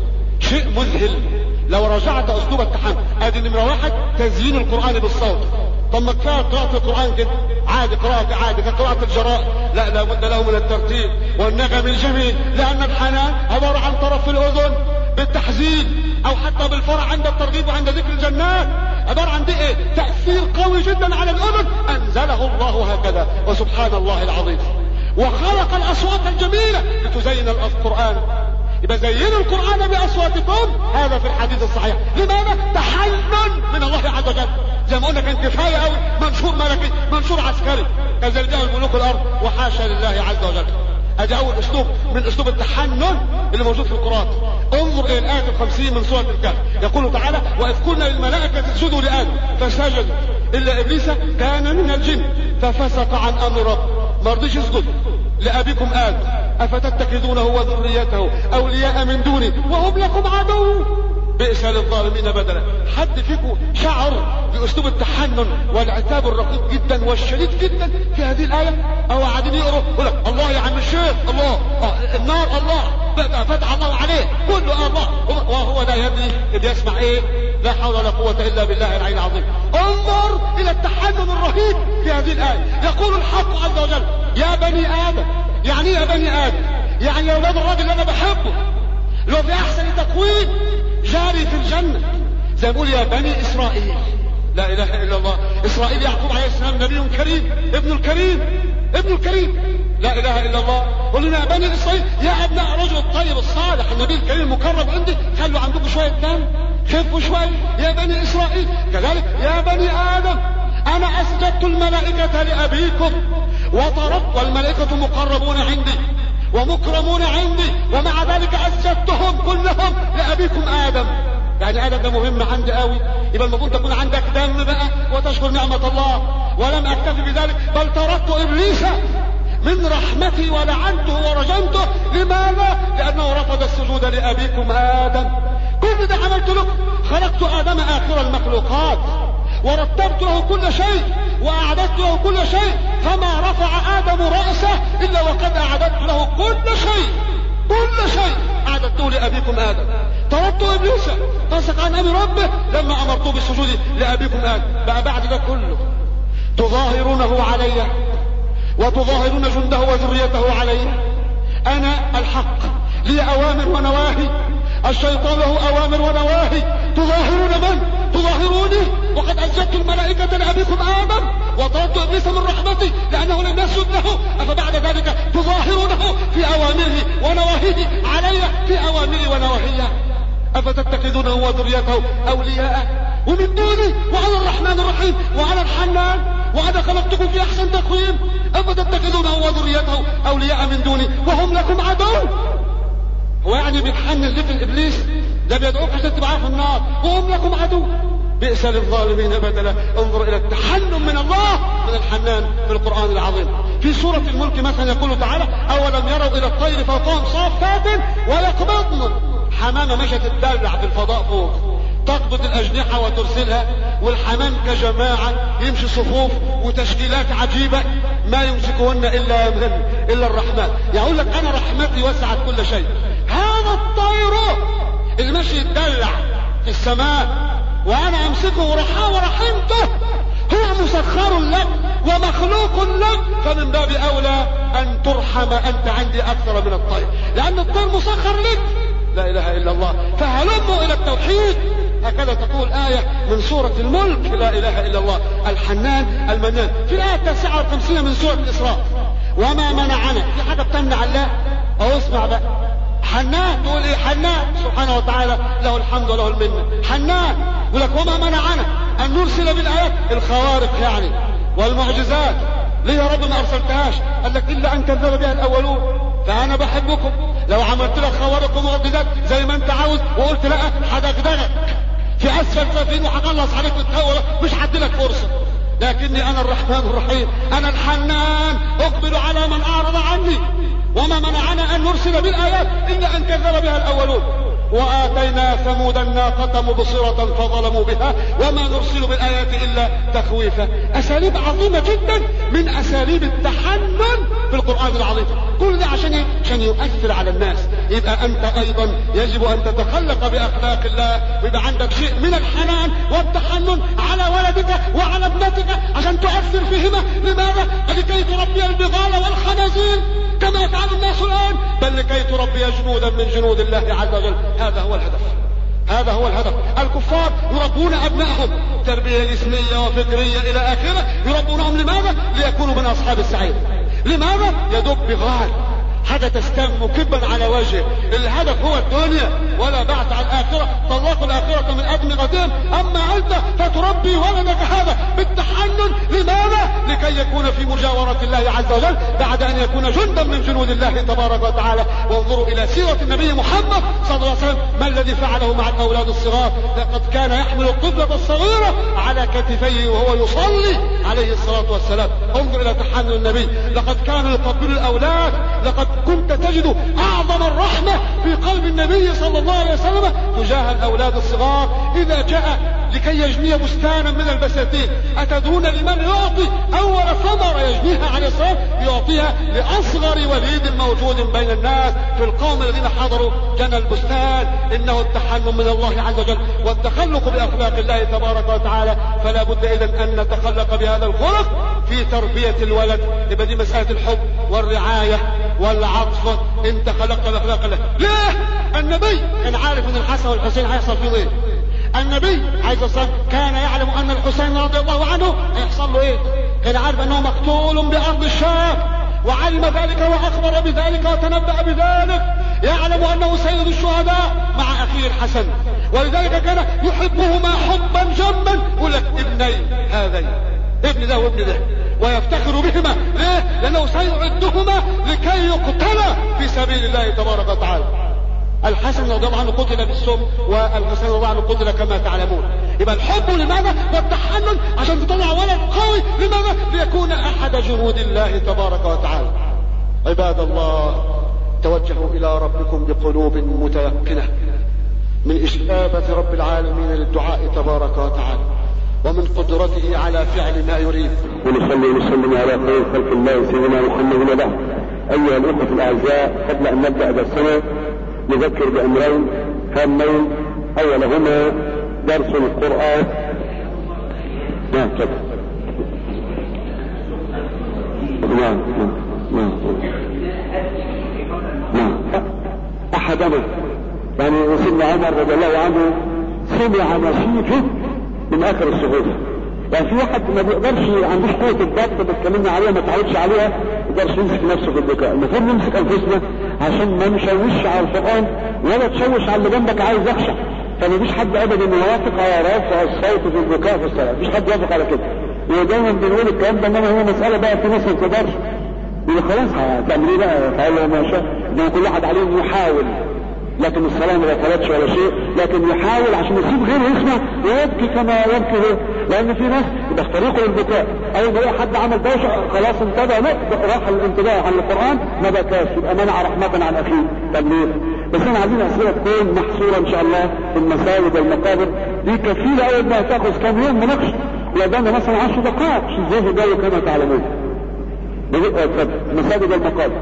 Speaker 1: شيء مذهل لو رجعت أسلوب التحنن ادي نمرة واحد تزيين القرآن بالصوت طب ما كفايه قراءة القرآن كده عادي قراءة عادي كقراءة الجرائد لا لابد له من الترتيب والنغم الجميل لأن الحنان عبارة عن طرف الأذن بالتحزين أو حتى بالفرح عند الترغيب وعند ذكر الجنات عبارة عن دي ايه تأثير قوي جدا على الأذن أنزله الله هكذا وسبحان الله العظيم وخلق الأصوات الجميلة لتزين القرآن يبقى زينوا القرآن بأصواتكم هذا في الحديث الصحيح لماذا تحنن من الله عز وجل زي ما قلنا كان كفاية قوي منشور ملكي منشور عسكري كذلك الملوك الأرض وحاشا لله عز وجل ادي اول اسلوب من اسلوب التحنن اللي موجود في القرآن انظر الى الآية الخمسين من سورة الكهف يقول تعالى واذ قلنا للملائكة اسجدوا لآدم فسجدوا الا ابليس كان من الجن ففسق عن امر رب ما رضيش يسجد لابيكم آدم افتتخذونه وذريته اولياء من دوني وهم لكم عدو بئس للظالمين بدلا حد فيكم شعر باسلوب التحنن والعتاب الرقيق جدا والشديد جدا في هذه الايه او قاعدين يقروا يقول لك الله يا عم الشيخ الله آه النار الله بقى فتح الله عليه كله الله وهو ده يدري اللي يسمع ايه لا حول ولا قوة الا بالله العلي العظيم انظر الى التحنن الرهيب في هذه الايه يقول الحق عز وجل يا بني ادم يعني ايه يا بني ادم يعني يا اولاد الراجل اللي انا بحبه لو في احسن تقويم جاري في الجنة زي ما يا بني اسرائيل لا اله الا الله اسرائيل يعقوب عليه السلام نبي كريم ابن الكريم ابن الكريم لا اله الا الله قل لنا يا بني اسرائيل يا ابناء الرجل الطيب الصالح النبي الكريم المكرم عندي خلوا عندكم شويه دم خفوا شويه يا بني اسرائيل كذلك يا بني ادم انا اسجدت الملائكه لابيكم وطردت والملائكه مقربون عندي ومكرمون عندي ومع ذلك اسجدتهم كلهم لابيكم ادم يعني ادم ده مهم عندي قوي يبقى المفروض تكون عندك دم بقى وتشكر نعمه الله ولم اكتفي بذلك بل طردت ابليس من رحمتي ولعنته ورجمته لماذا لانه رفض السجود لابيكم ادم كل ده عملت لكم خلقت ادم اخر المخلوقات ورتبت له كل شيء واعددت له كل شيء فما رفع ادم راسه الا وقد اعددت له كل شيء كل شيء اعددته لابيكم ادم طردت ابليس فسق عن امر ربه لما امرته بالسجود لابيكم ادم بقى بعد ده كله تظاهرونه علي وتظاهرون جنده وذريته علي انا الحق لي اوامر ونواهي الشيطان له اوامر ونواهي تظاهرون من تظاهروني وقد أزدت الملائكة لأبيكم آدم وطردت إبليس من رحمتي لأنه لم يسجد له أفبعد ذلك تظاهرونه في أوامره ونواهيه علي في أوامري ونواهيه أفتتخذونه وذريته أولياء ومن دوني وعلى الرحمن الرحيم وعلى الحنان وأنا خلقتكم في أحسن تقويم أفتتخذونه وذريته أولياء من دوني وهم لكم عدو هو يعني بيتحنن ليه في إبليس ده بيدعوك عشان تبقى في النار وهم لكم عدو بئس للظالمين بدلا انظر الى التحنن من الله من الحنان في القرآن العظيم في سورة الملك مثلا يقول تعالى اولم يروا الى الطير فوقهم صافات ويقبضن حمامة مشت تدلع في الفضاء فوق تقبض الأجنحة وترسلها والحمام كجماعة يمشي صفوف وتشكيلات عجيبة ما يمسكهن إلا من إلا الرحمن يقول لك أنا رحمتي وسعت كل شيء هذا الطير اللي ماشي يتدلع في السماء وانا امسكه ورحاه ورحمته هو مسخر لك ومخلوق لك فمن باب اولى ان ترحم انت عندي اكثر من الطير لان الطير مسخر لك لا اله الا الله فهلموا الى التوحيد هكذا تقول آية من سورة الملك لا إله إلا الله الحنان المنان في الآية التاسعة والخمسين من سورة الإسراء وما منعنا في حاجة بتمنع الله او اسمع بقى حنان تقول ايه حنان سبحانه وتعالى له الحمد وله المنه حنان يقول لك وما منعنا ان نرسل بالايات الخوارق يعني والمعجزات ليه يا رب ما ارسلتهاش قال لك الا ان كذب بها الاولون فانا بحبكم لو عملت لك خوارق ومعجزات زي ما انت عاوز وقلت لا هدغدغك في اسفل سفين وهخلص عليك بالتهوى مش هديلك فرصه لكني انا الرحمن الرحيم انا الحنان اقبل على من اعرض عني وما منعنا ان نرسل بالايات الا ان كذب بها الاولون واتينا ثمود الناقة مبصرة فظلموا بها وما نرسل بالايات الا تخويفا اساليب عظيمة جدا من اساليب التحنن في القرآن العظيم كل ده عشان ايه؟ عشان يؤثر على الناس يبقى انت ايضا يجب ان تتخلق باخلاق الله ويبقى عندك شيء من الحنان والتحنن على ولدك وعلى ابنتك عشان تؤثر فيهما لماذا؟ لكي تربي البغال والخنازير كما يفعل الناس الان بل لكي تربي جنودا من جنود الله عز وجل هذا هو الهدف هذا هو الهدف الكفار يربون ابنائهم تربيه جسميه وفكريه الى اخره يربونهم لماذا ليكونوا من اصحاب السعير لماذا يدب بغال حاجة تستم كبا على وجهه الهدف هو الدنيا ولا بعث عن الآخرة طلقوا الآخرة من أدمغتهم أما أنت فتربي ولدك هذا بالتحنن لماذا؟ لكي يكون في مجاورة الله عز وجل بعد أن يكون جندا من جنود الله تبارك وتعالى وانظروا إلى سيرة النبي محمد صلى الله عليه وسلم ما الذي فعله مع الأولاد الصغار لقد كان يحمل الطفلة الصغيرة على كتفيه وهو يصلي عليه الصلاة والسلام انظر إلى تحنن النبي لقد كان يقبل الأولاد لقد كنت تجد اعظم الرحمة في قلب النبي صلى الله عليه وسلم تجاه الاولاد الصغار اذا جاء لكي يجني بستانا من البساتين اتدرون لمن يعطي اول ثمرة يجنيها عليه الصلاة يعطيها لاصغر وليد موجود بين الناس في القوم الذين حضروا جنى البستان انه التحنن من الله عز وجل والتخلق باخلاق الله تبارك وتعالى فلا بد اذا ان نتخلق بهذا الخلق في تربية الولد يبقى دي مسألة الحب والرعاية والعطف انت خلقت باخلاق الله ليه النبي كان عارف ان الحسن والحسين هيحصل فيه ايه النبي عايز الصلاة كان يعلم ان الحسين رضي الله عنه هيحصل له ايه كان عارف انه مقتول بارض الشام وعلم ذلك واخبر بذلك وتنبأ بذلك يعلم انه سيد الشهداء مع اخيه الحسن ولذلك كان يحبهما حبا جما يقول لك ابني هذين ابن ده وابن ده ويفتخر بهما ليه لانه سيعدهما لكي يقتلا في سبيل الله تبارك وتعالى الحسن رضي الله عنه قتل بالسم والحسين رضي الله عنه قتل كما تعلمون يبقى الحب لماذا والتحنن عشان تطلع ولد قوي لماذا ليكون احد جنود الله تبارك وتعالى عباد الله توجهوا الى ربكم بقلوب متيقنه من اجابه رب العالمين للدعاء تبارك وتعالى ومن قدرته على فعل ما يريد
Speaker 2: ونصلي ونسلم على خير خلق الله سيدنا محمد وبعد ايها الاخوه الاعزاء قبل ان نبدا درسنا نذكر بامرين هامين اولهما درس القران نعم تفضل نعم نعم نعم احدنا يعني سيدنا عمر رضي الله عنه سمع نشيده من اخر الصفوف يعني في واحد ما بيقدرش ما عندوش قوه الضبط بتكلمنا عليها ما تعودش عليها ما يقدرش يمسك نفسه في البكاء المفروض نمسك انفسنا عشان ما نشوش على القران ولا تشوش على اللي جنبك عايز يخشع فما فيش حد ابدا يوافق على رفع الصوت في البكاء في الصلاه مفيش حد يوافق على كده ودايما بنقول الكلام ده انما هي مساله بقى في ناس ما تقدرش يبقى خلاص هتعمل ايه بقى فقال ما شاء انما كل واحد عليه انه يحاول لكن الصلاة ما بطلتش ولا شيء لكن يحاول عشان يسيب غيره يسمع ويبكي كما يبكي غيره لان في ناس بيخترقوا البكاء اول ما يلاقي حد عمل دوشه خلاص انتبه لا راح الانتباه عن القران ما بكاش يبقى منع رحمه عن اخيه طب ليه؟ بس احنا عايزين اسئله تكون محصوره ان شاء الله في المساجد والمقابر دي كفيله اول ما تاخذ كام يوم مناقشه وقدامنا مثلا 10 دقائق زي الجو كما تعلمون مساجد المقابر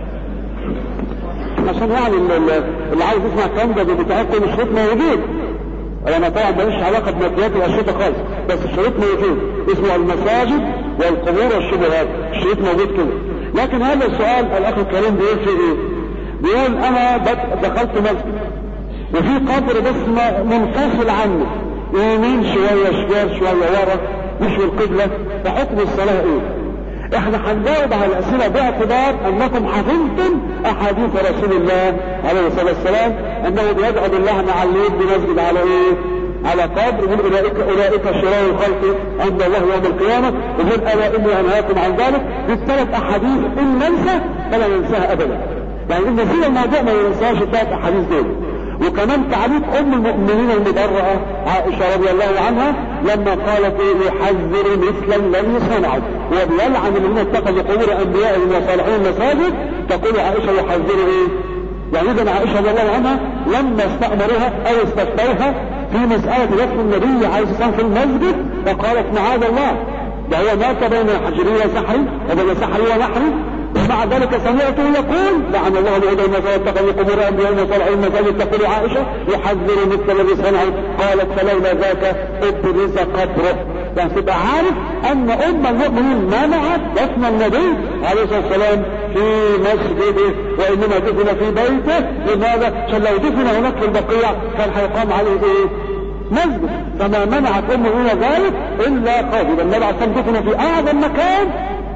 Speaker 2: عشان يعني اللي عايز يسمع الكلام ده بتاعكم الشريط موجود انا طبعا ماليش علاقه بماديات الاشرطه خالص بس الشريط موجود اسمه المساجد والقبور والشبهات الشريط موجود كده لكن هذا السؤال الاخ الكريم بيقول في ايه؟ بيقول انا دخلت مسجد وفي قبر بس منفصل عنه يمين شويه شمال شويه ورا مش القبله فحكم الصلاه ايه؟ احنا هنجاوب على الاسئلة باعتبار انكم حفظتم احاديث رسول الله عليه الصلاة والسلام انه بيدعو بالله مع الليل بمسجد على ايه على قبر من اولئك اولئك شرار الخلق عند الله يوم القيامة ومن الا اني انهاكم عن ذلك بالثلاث احاديث ان ننسى فلا ننساها ابدا يعني ان نسينا الموضوع ما ننساش الثلاث احاديث دول وكمان تعليق ام المؤمنين المبرأة عائشة رضي الله عنها لما قالت ايه يحذر مثلا لم يصنعوا وبيلعن الذين اتخذوا قبور انبيائهم وصالحين مساجد تقول عائشة يحذر ايه يعني اذا عائشة رضي الله عنها لما استأمرها او استفتوها في مسألة دفن النبي عليه الصلاة والسلام في المسجد فقالت معاذ الله ده هو مات بين حجري وسحري وبين سحري ونحري ومع ذلك سمعته يقول لعن الله اليهود والنصارى اتخذوا قبور انبيائهم وصالحين المساجد تقول عائشه يحذر مثل الذي صنعوا قالت فلولا ذاك ابرز قبره يعني تبقى عارف ان ام المؤمنين منعت دفن النبي عليه الصلاه والسلام في مسجده وانما دفن في بيته لماذا؟ عشان لو دفن هناك في البقيع كان هيقام عليه ايه؟ مسجد فما منعت ام المؤمنين ذلك الا قاضي النبي عليه الصلاه والسلام دفن في اعظم مكان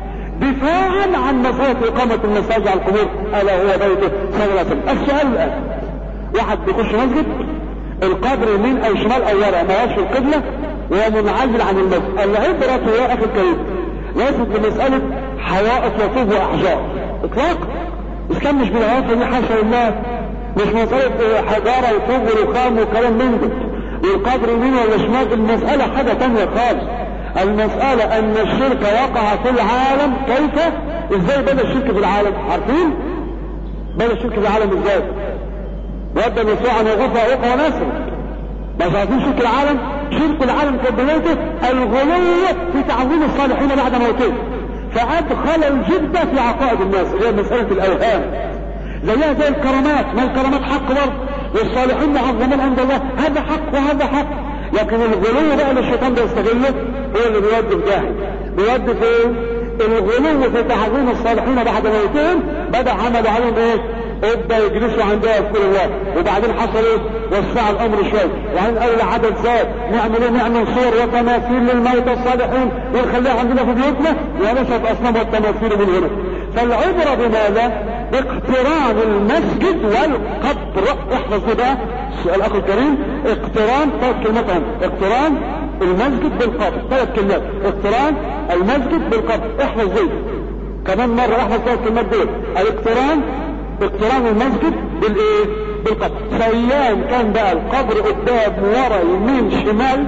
Speaker 2: دفاعا عن مسألة إقامة المساجد على القبور ألا هو بيته صلى الله عليه وسلم السؤال الآن واحد بيخش مسجد القبر يمين أو شمال أو ورا ما هوش في القبلة ومنعزل عن المسجد العبرة يا أخي الكريم ليست بمسألة حوائط وطوب وأحجار إطلاقا الإسلام مش بالعواطف دي حاشا لله مش مسألة حجارة وطوب ورخام وكلام من ده والقبر يمين ولا شمال المسألة حاجة تانية خالص المسألة ان الشرك وقع في العالم كيف ازاي بدا الشرك في العالم عارفين بدا الشرك في العالم ازاي ودى يسوع ان يغفى وقع ونسر مش عارفين شرك العالم شرك العالم كان بدايته الغلو في تعظيم الصالحين بعد موتهم فادخل الجدة في عقائد الناس اللي هي مسألة الاوهام زيها زي الكرامات ما الكرامات حق برضه والصالحين معظمين عند الله هذا حق وهذا حق لكن الغلو بقى اللي الشيطان بيستغله هو اللي بيودي في داهيه بيودي فين الغلو في تعظيم الصالحين بعد موتهم بدا عملوا عليهم ايه ابدا يجلسوا عندها يذكروا الله وبعدين حصل ايه وسع الامر شويه وبعدين قالوا العدد زاد نعمل ايه نعمل صور وتماثيل للموتى الصالحين ونخليها عندنا في بيوتنا ونشهد اصنام والتماثيل من هنا فالعبره بماذا باقتران المسجد والقبر احفظ بقى السؤال اخو الكريم اقتران ثلاث كلمات هم اقتران المسجد بالقبر ثلاث كلمات اقتران المسجد بالقبر احفظ دي كمان مرة احفظ ثلاث كلمات دول الاقتران اقتران المسجد بالايه بالقبر سيان كان بقى القبر قدام ورا يمين شمال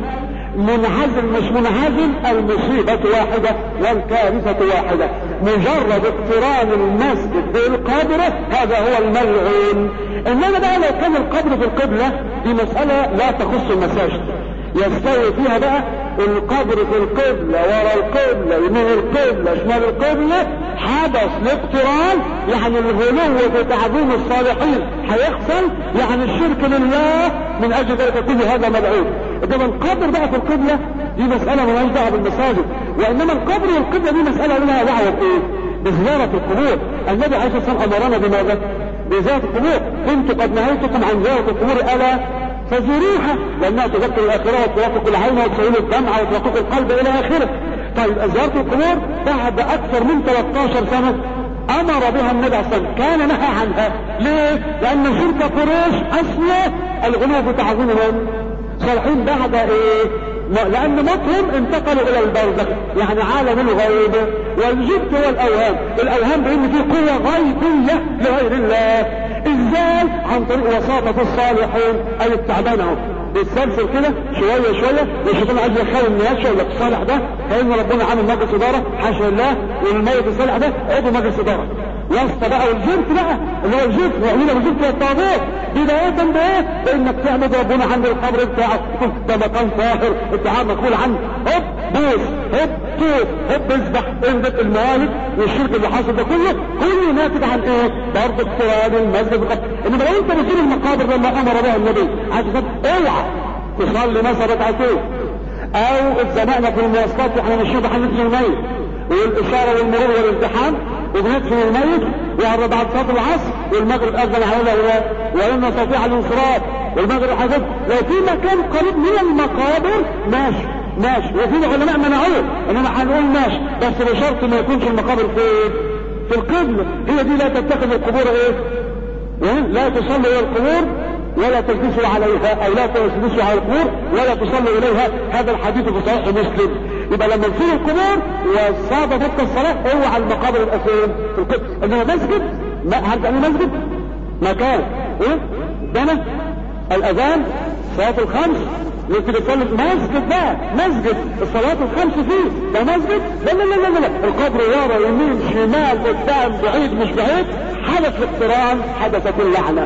Speaker 2: منعزل مش منعزل المصيبة واحدة والكارثة واحدة مجرد اقتران المسجد بالقبر هذا هو الملعون انما بقى لو كان القبر في القبلة دي مسألة لا تخص المساجد يستوي فيها بقى القبر في القبلة ورا القبلة يمين القبلة شمال القبلة حدث الاقتران يعني الغلو في تعظيم الصالحين هيحصل يعني الشرك لله من اجل ذلك كل هذا ملعون انما القبر بقى في القبلة دي مسألة مالهاش دعوة بالمساجد وانما القبر والقبلة دي مسألة لها دعوة بايه؟ بزيارة القبور النبي عليه الصلاة والسلام امرنا بماذا؟ بزيارة القبور كنت قد نهيتكم عن زيارة القبور الا فزوروها لانها تذكر الاخره وتوافق العين وتسهل الدمع وتوافق القلب الى اخره طيب زياره القبور بعد اكثر من 13 سنه امر بها النبي صلى الله عليه وسلم كان نهى عنها ليه لان شرك قريش اصله الغلو في تعظيمهم صالحين بعد ايه لان موتهم انتقلوا الى البرزخ يعني عالم الغيب والجبت والاوهام الاوهام بان في قوة غيبية لغير الله ازاي عن طريق وساطة الصالحين اي التعبان اهو بيتسلسل كده شوية شوية والشيطان عايز يخاوي الناس يقول لك الصالح ده كأن ربنا عامل مجلس ادارة حاشا لله والميت الصالح ده عضو مجلس ادارة واسطة بقى والجبت بقى اللي هو الجبت وعمينا بالجبت والطاغوت بداية بايه؟ بانك تعبد ربنا عند القبر بتاعك ده مكان طاهر الدعاء مقبول عنه هوب بوس هوب توب هوب اذبح انزل الموالد والشرك اللي حاصل ده كله كله ناتج عن ايه؟ برضه اقتران المسجد بالقبر انما لو انت بتزور المقابر لما امر بها النبي عايز اوعى تصلي مثلا ركعتين او اتزنقنا في المواصلات واحنا ماشيين بحديث الميت والاشاره والمرور والازدحام وبندفن الميت وعرض بعد صلاه العصر والمغرب اذن علينا هو ولن نستطيع الانصراف والمغرب حدث لو في مكان قريب من المقابر ماشي ماشي وفي العلماء منعوه انما هنقول ماشي بس بشرط ما يكونش المقابر في في القبلة هي دي لا تتخذ القبور ايه إيه؟ لا تصلي الى القبور ولا تجلسوا عليها او لا تجلسوا على القبور ولا تصلوا اليها هذا الحديث في صحيح مسلم يبقى لما نسيب القبور وصاب وقت الصلاة اوعى المقابر الاساسية في القبر انما مسجد ما هل يعني مسجد مكان ايه بنا الاذان صلاة الخمس وانت بتصلي مسجد بقى مسجد الصلاة الخمس فيه ده مسجد لا لا لا لا لا القبر ورا يمين شمال قدام بعيد مش بعيد حدث الاقتران حدثت اللعنة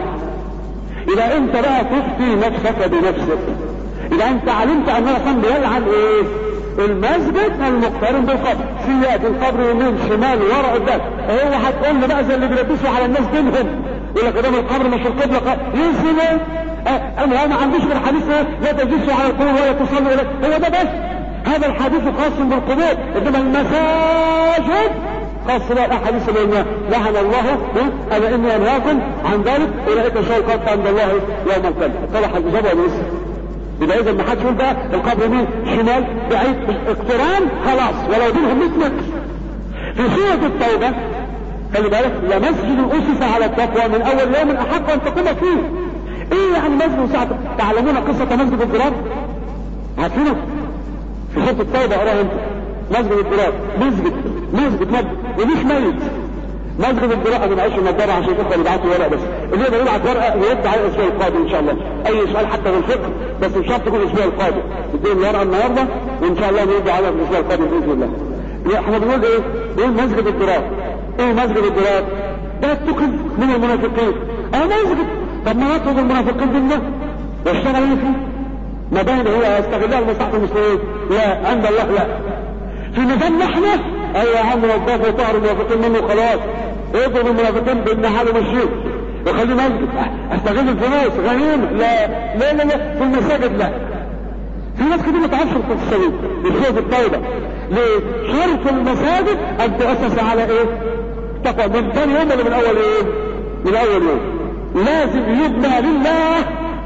Speaker 2: اذا انت بقى تفتي نفسك بنفسك اذا انت علمت ان الله بيلعن ايه المسجد المقترن بالقبر سيئات القبر يمين شمال ورا قدام هو هتقول لي بقى زي اللي بيلبسوا على الناس دينهم يقول لك قدام القبر مش القبله ينسي ليه؟ انا ما عنديش غير حديث لا تجلسوا على القبور ولا تصلوا اليه هو ده بس هذا الحديث خاص بالقبور انما المساجد خاص بقى الاحاديث اللي قلنا لعن الله انا اني انهاكم عن ذلك اولئك شر قط عند الله يوم القيامه اتضح الاجابه ولا لسه يبقى اذا ما حدش يقول بقى القبر يمين شمال بعيد اقتران خلاص ولو بينهم 100 متر في سوره التوبه خلي بالك لمسجد اسس على التقوى من اول يوم احق ان تقوم فيه ايه يعني مسجد ساعة تعلمون قصة مسجد الضراب عارفينه في سورة التوبة اقراها انت مسجد الضراب مسجد مسجد مسجد ومش ميت مسجد الضراب انا معيش النضاره عشان الاخوه يبعتوا ورقه بس اللي يقدر يبعت ورقه ويرد على الاسبوع القادم ان شاء الله اي سؤال حتى في الفقه بس مش شرط يكون الاسبوع القادم تديهم الورقه النهارده وان شاء الله نرد على الاسبوع القادم باذن الله احنا بنقول ايه؟ بنقول مسجد الضراب ايه مسجد الضراب؟ ده اتخذ من المنافقين اه مسجد طب ما يطلب المنافقين بالله واشتغل ايه فيه ما بين هو يستغلها لمصلحه المسلمين لا عند الله لا في ميزان احنا ايوه يا عم نضاف وطهر المنافقين منه خلاص اضرب المنافقين بالنحال ومشيه وخليه مسجد استغل الفلوس غنيمه لا لا لا لا في المساجد لا في ناس كتير ما تعرفش التفسير في سوره التوبه ليه؟ شرط المساجد ان تؤسس على ايه؟ تقوى من ثاني يوم ولا من اول ايه؟ من اول يوم لازم يبنى لله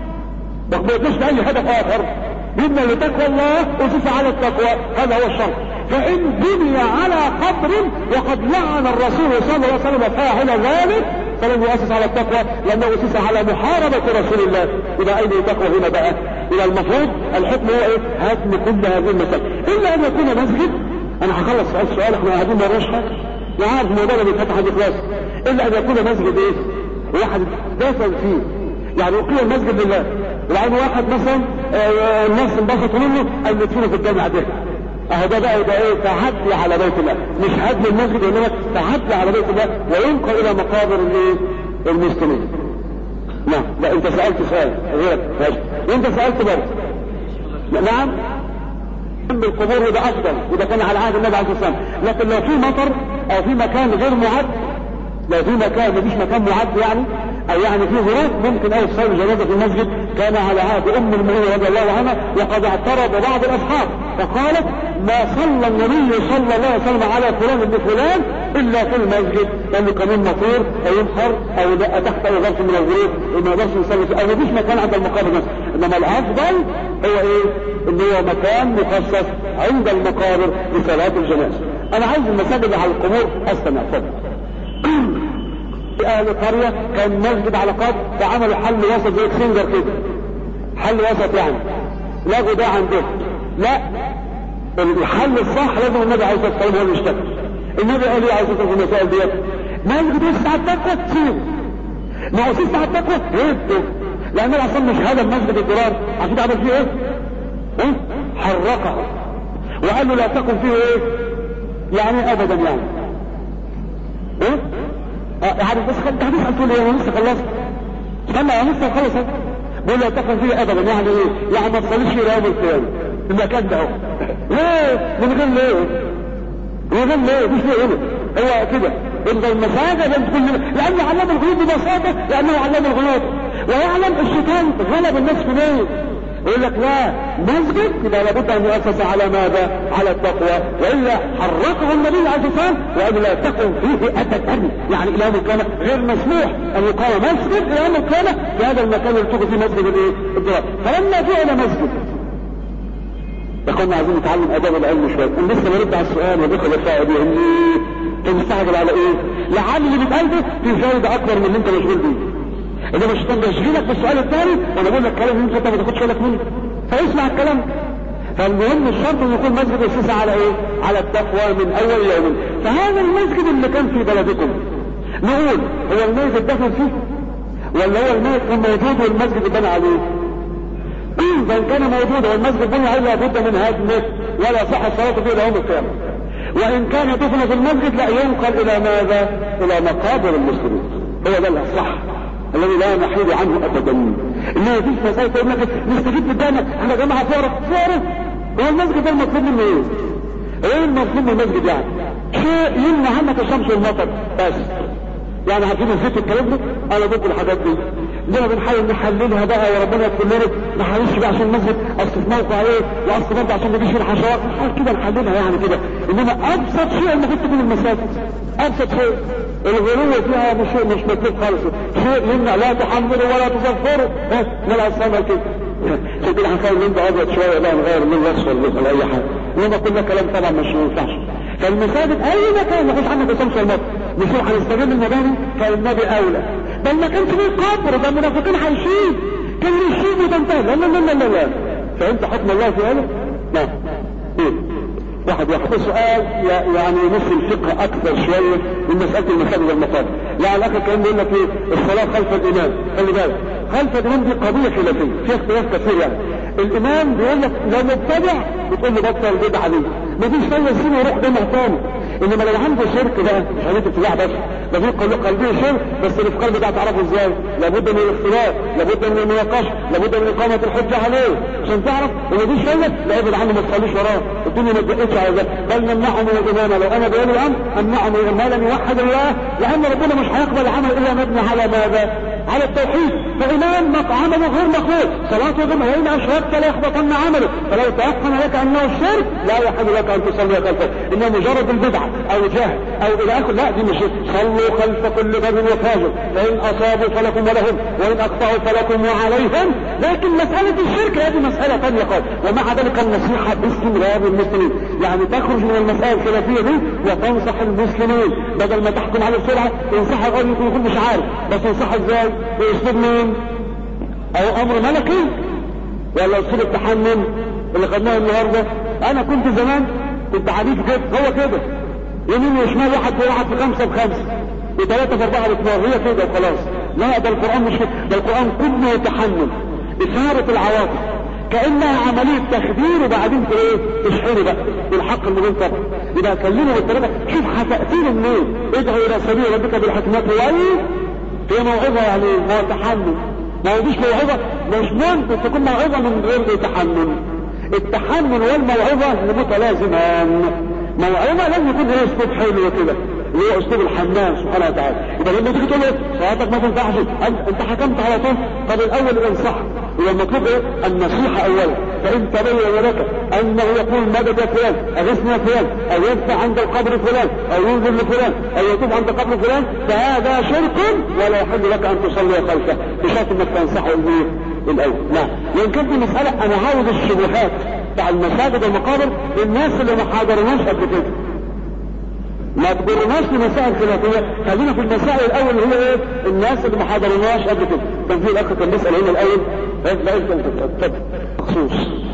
Speaker 2: ما بيبنيش لأي هدف آخر يبنى لتقوى الله أسس على التقوى هذا هو الشرط فإن بني على قبر وقد لعن الرسول صلى الله عليه وسلم فاعل ذلك فلم يؤسس على التقوى لأنه أسس على محاربة رسول الله إلى أين التقوى هنا بقى إلى المفروض الحكم هو إيه هدم كل هذه المساجد إلا أن يكون مسجد أنا هخلص سؤال سؤال احنا قاعدين ما نروحش لا عارف الموضوع ده بيتفتح بإخلاص إلا أن يكون مسجد إيه واحد دفن فيه يعني أقيم المسجد لله لأن واحد مثلا آه الناس انبسطوا منه قال ندفنه في الجامع ده اهو ده بقى يبقى ايه تعدي على بيت الله مش هدم المسجد وانما تعدي على بيت الله وينقل الى مقابر الايه المسلمين نعم لا انت سألت سؤال غيرك ماشي وانت سألت برضه نعم بالقبور وده افضل وده كان على عهد النبي عليه الصلاه والسلام لكن لو في مطر او في مكان غير معد لو في مكان مفيش مكان معد يعني او يعني في ظروف ممكن اي تصلي جنازه في المسجد كان على عهد ام المؤمنين رضي الله عنها وقد اعترض بعض الاصحاب فقالت ما صلى النبي صلى الله عليه وسلم على فلان ابن فلان الا في المسجد لانه كمان مطير او ينحر او دق تحت اي ظرف من الظروف وما يقدرش يصلي فيه او مفيش مكان عند المقابر مثلا انما الافضل هو ايه؟ ان هو مكان مخصص عند المقابر لصلاه الجنازه انا عايز المساجد على القبور استمع اتفضل اهل قرية كان مسجد على قبر فعملوا حل وسط زي كسنجر كده حل وسط يعني لغوا ده عندهم لا الحل الصح لازم النبي عليه الصلاه والسلام هو اللي يشتغل النبي قال ايه عليه الصلاه والسلام في المسائل ديت مسجد يسعى على التقوى تسيبه ما اسس على التقوى هده لان اصلا مش هذا المسجد الضرار عشان عمل فيه ايه؟ ايه؟ حرقه وقال له لا تقم فيه ايه؟ يعني ابدا يعني ايه؟ يعني بس خد حديث هتقول ايه لسه خلصت استنى انا لسه خلص بقول لا تقم فيه ابدا يعني ايه يعني ما تصليش الى يوم القيامه المكان ده اهو ليه من غير ليه من غير ليه مش ليه هنا هو كده ان المساجد لم تكون لانه علم الغيوب ببساطه لانه علم الغيوب ويعلم الشيطان غلب الناس في ليه يقول لك لا مسجد يبقى لابد ان يؤسس على ماذا؟ على التقوى والا حرقه النبي عليه الصلاه والسلام وقال لا تقم فيه ابدا يعني الى يوم القيامه غير مسموح ان يقام مسجد الى يوم القيامه في هذا المكان اللي تقف فيه مسجد الايه؟ الضرار فلما جعل مسجد اخوانا عايزين نتعلم اداب العلم شويه انا لسه برد على السؤال ودخل الفائده دي ليه انت مستعجل على ايه لعل اللي بيتقال ده في فايده اكبر من اللي انت مشغول بيه انما الشيطان بيشغلك بالسؤال الثاني وانا بقول لك كلام انت ما تاخدش بالك منه فاسمع الكلام فالمهم الشرط ان يكون مسجد اسس على ايه على التقوى من اول يوم فهذا المسجد اللي كان في بلدكم نقول هو الميت اتدفن فيه ولا هو الميت كان موجود والمسجد اتبنى عليه اذا كان موجود والمسجد بني عليه لابد من هدمه ولا صح الصلاه فيه الى يوم القيامه وان كان دفن في المسجد لا ينقل الى ماذا الى مقابر المسلمين هو ده الصح الذي لا نحيد عنه ابدا انما مفيش مسائل تقول لك نستفيد بالدم احنا جماعه فارغ فارغ هو المسجد ده المطلوب منه ايه؟ ايه المطلوب من المسجد يعني؟ شيء يمنع عنك الشمس والمطر بس يعني عارفين نسيت الكلام ده انا ضد الحاجات دي انما بنحاول نحللها بقى وربنا يغفر لنا ما حاولش بقى عشان المسجد اصل في موقع ايه واصل برضه عشان ما يجيش الحشرات نحاول كده نحللها يعني كده انما ابسط شيء المفروض تكون المساجد ابسط شيء الغلو فيها مش مش مطلوب خالص شيء يمنع لا تحملوا ولا تصفروا ها نلعب صنع كده عشان كده هنخلي اللون ده ابيض شويه بقى نغير اللون الاصفر ولا اي حاجه انما كل كلام طبعا مش ينفعش فالمساجد اي مكان ما فيش عنك الشمس والمطر مش هنستغل المباني فالنبي اولى بل ما كانش فيه قبر ده المنافقين هيشيل كان يشيل وتنتهي لا لا لا لا لا فانت حكم الله في هذا؟ نعم ايه واحد واحد سؤال يعني نص الفقه اكثر شويه من مساله المساجد والمقابر يعني الاخر كان بيقول لك ايه الصلاه خلف الامام خلي بالك خلف الامام دي قضيه خلافيه فيها اختلاف كثير يعني الامام بيقول لك لو مبتدع بتقول له بطل البدعه دي مفيش فايده يسيبه يروح جامع تاني انما لو عنده شرك بقى مش هنيت ابتداع بس ده في قلب قلبيه شرك بس اللي في قلبه ده تعرفه ازاي لابد من الاختلاف لابد من المناقشه لابد من اقامه الحجه عليه عشان تعرف ان مفيش فايده لا ابعد عنه ما تصليش وراه الدنيا ما تدقش على ده بل نمنعه من الامامه لو انا بقول الامر امنعه من ما لم يوحد الله لان ربنا مش هيقبل عمل الا مبني على ماذا؟ على التوحيد فإمام عمله غير مقبول صلاته غير وإن أشركت لا يحبطن عمله فلو تيقن لك أنه الشرك لا يحل لك أن تصلي خلفه إنه مجرد البدعة أو جهل أو إلى آخر لا دي مش صلوا خلف كل بر وفاجر فإن أصابوا فلكم ولهم وإن أخطأوا فلكم وعليهم لكن مسألة الشرك هذه مسألة ثانية خالص ومع ذلك النصيحة باستمرار المسلمين يعني تخرج من المسائل الخلافية دي وتنصح المسلمين بدل ما تحكم عليه بسرعة تنصحه يقول يمكن يكون مش عارف بس تنصحه ازاي؟ باسلوب مين؟ او امر ملكي ولا اسلوب التحمل اللي خدناه النهارده انا كنت زمان كنت حديث كده هو كده يمين وشمال واحد في واحد في خمسه بخمسه وثلاثه في اربعه باثنين هي كده وخلاص لا ده القران مش كده ده القران كله تحمل اثاره العواطف كانها عمليه تخدير وبعدين في ايه تشحنه بقى بالحق المبين طبعا يبقى كلمه بالطريقه شوف هتاثير منين ادعو الى سبيل ربك بالحكمه وايه هي موعظة يعني هو تحمل ما هو ديش موعظة مش ممكن تكون موعظة من غير تحمل التحمل والموعظة متلازمان موعظة لازم يكون هي اسلوب حلو كده اللي هو اسلوب الحمام سبحانه وتعالى يبقى لما تيجي تقول صلاتك ما تنفعش انت حكمت على طول طب الاول انصح يبقى المطلوب ايه النصيحة اولا فان تبين لك انه يقول مدد يا فلان اغثنا فلان او يدفع عند القبر فلان او ينزل لفلان او يطوف عند قبر فلان فهذا شرك ولا يحل لك ان تصلي خلفه بشرط انك تنصحه الايه الاول نعم لان كانت مسألة انا عاوز الشبهات بتاع المساجد والمقابر للناس اللي ما حضرناش قبل كده ما تجرناش لمسائل خلافية خلينا في المسائل الاول اللي هي ايه الناس اللي ما حضرناش قبل كده كان في الاخ كان بيسال هنا الاول لا انت اتفضل مخصوص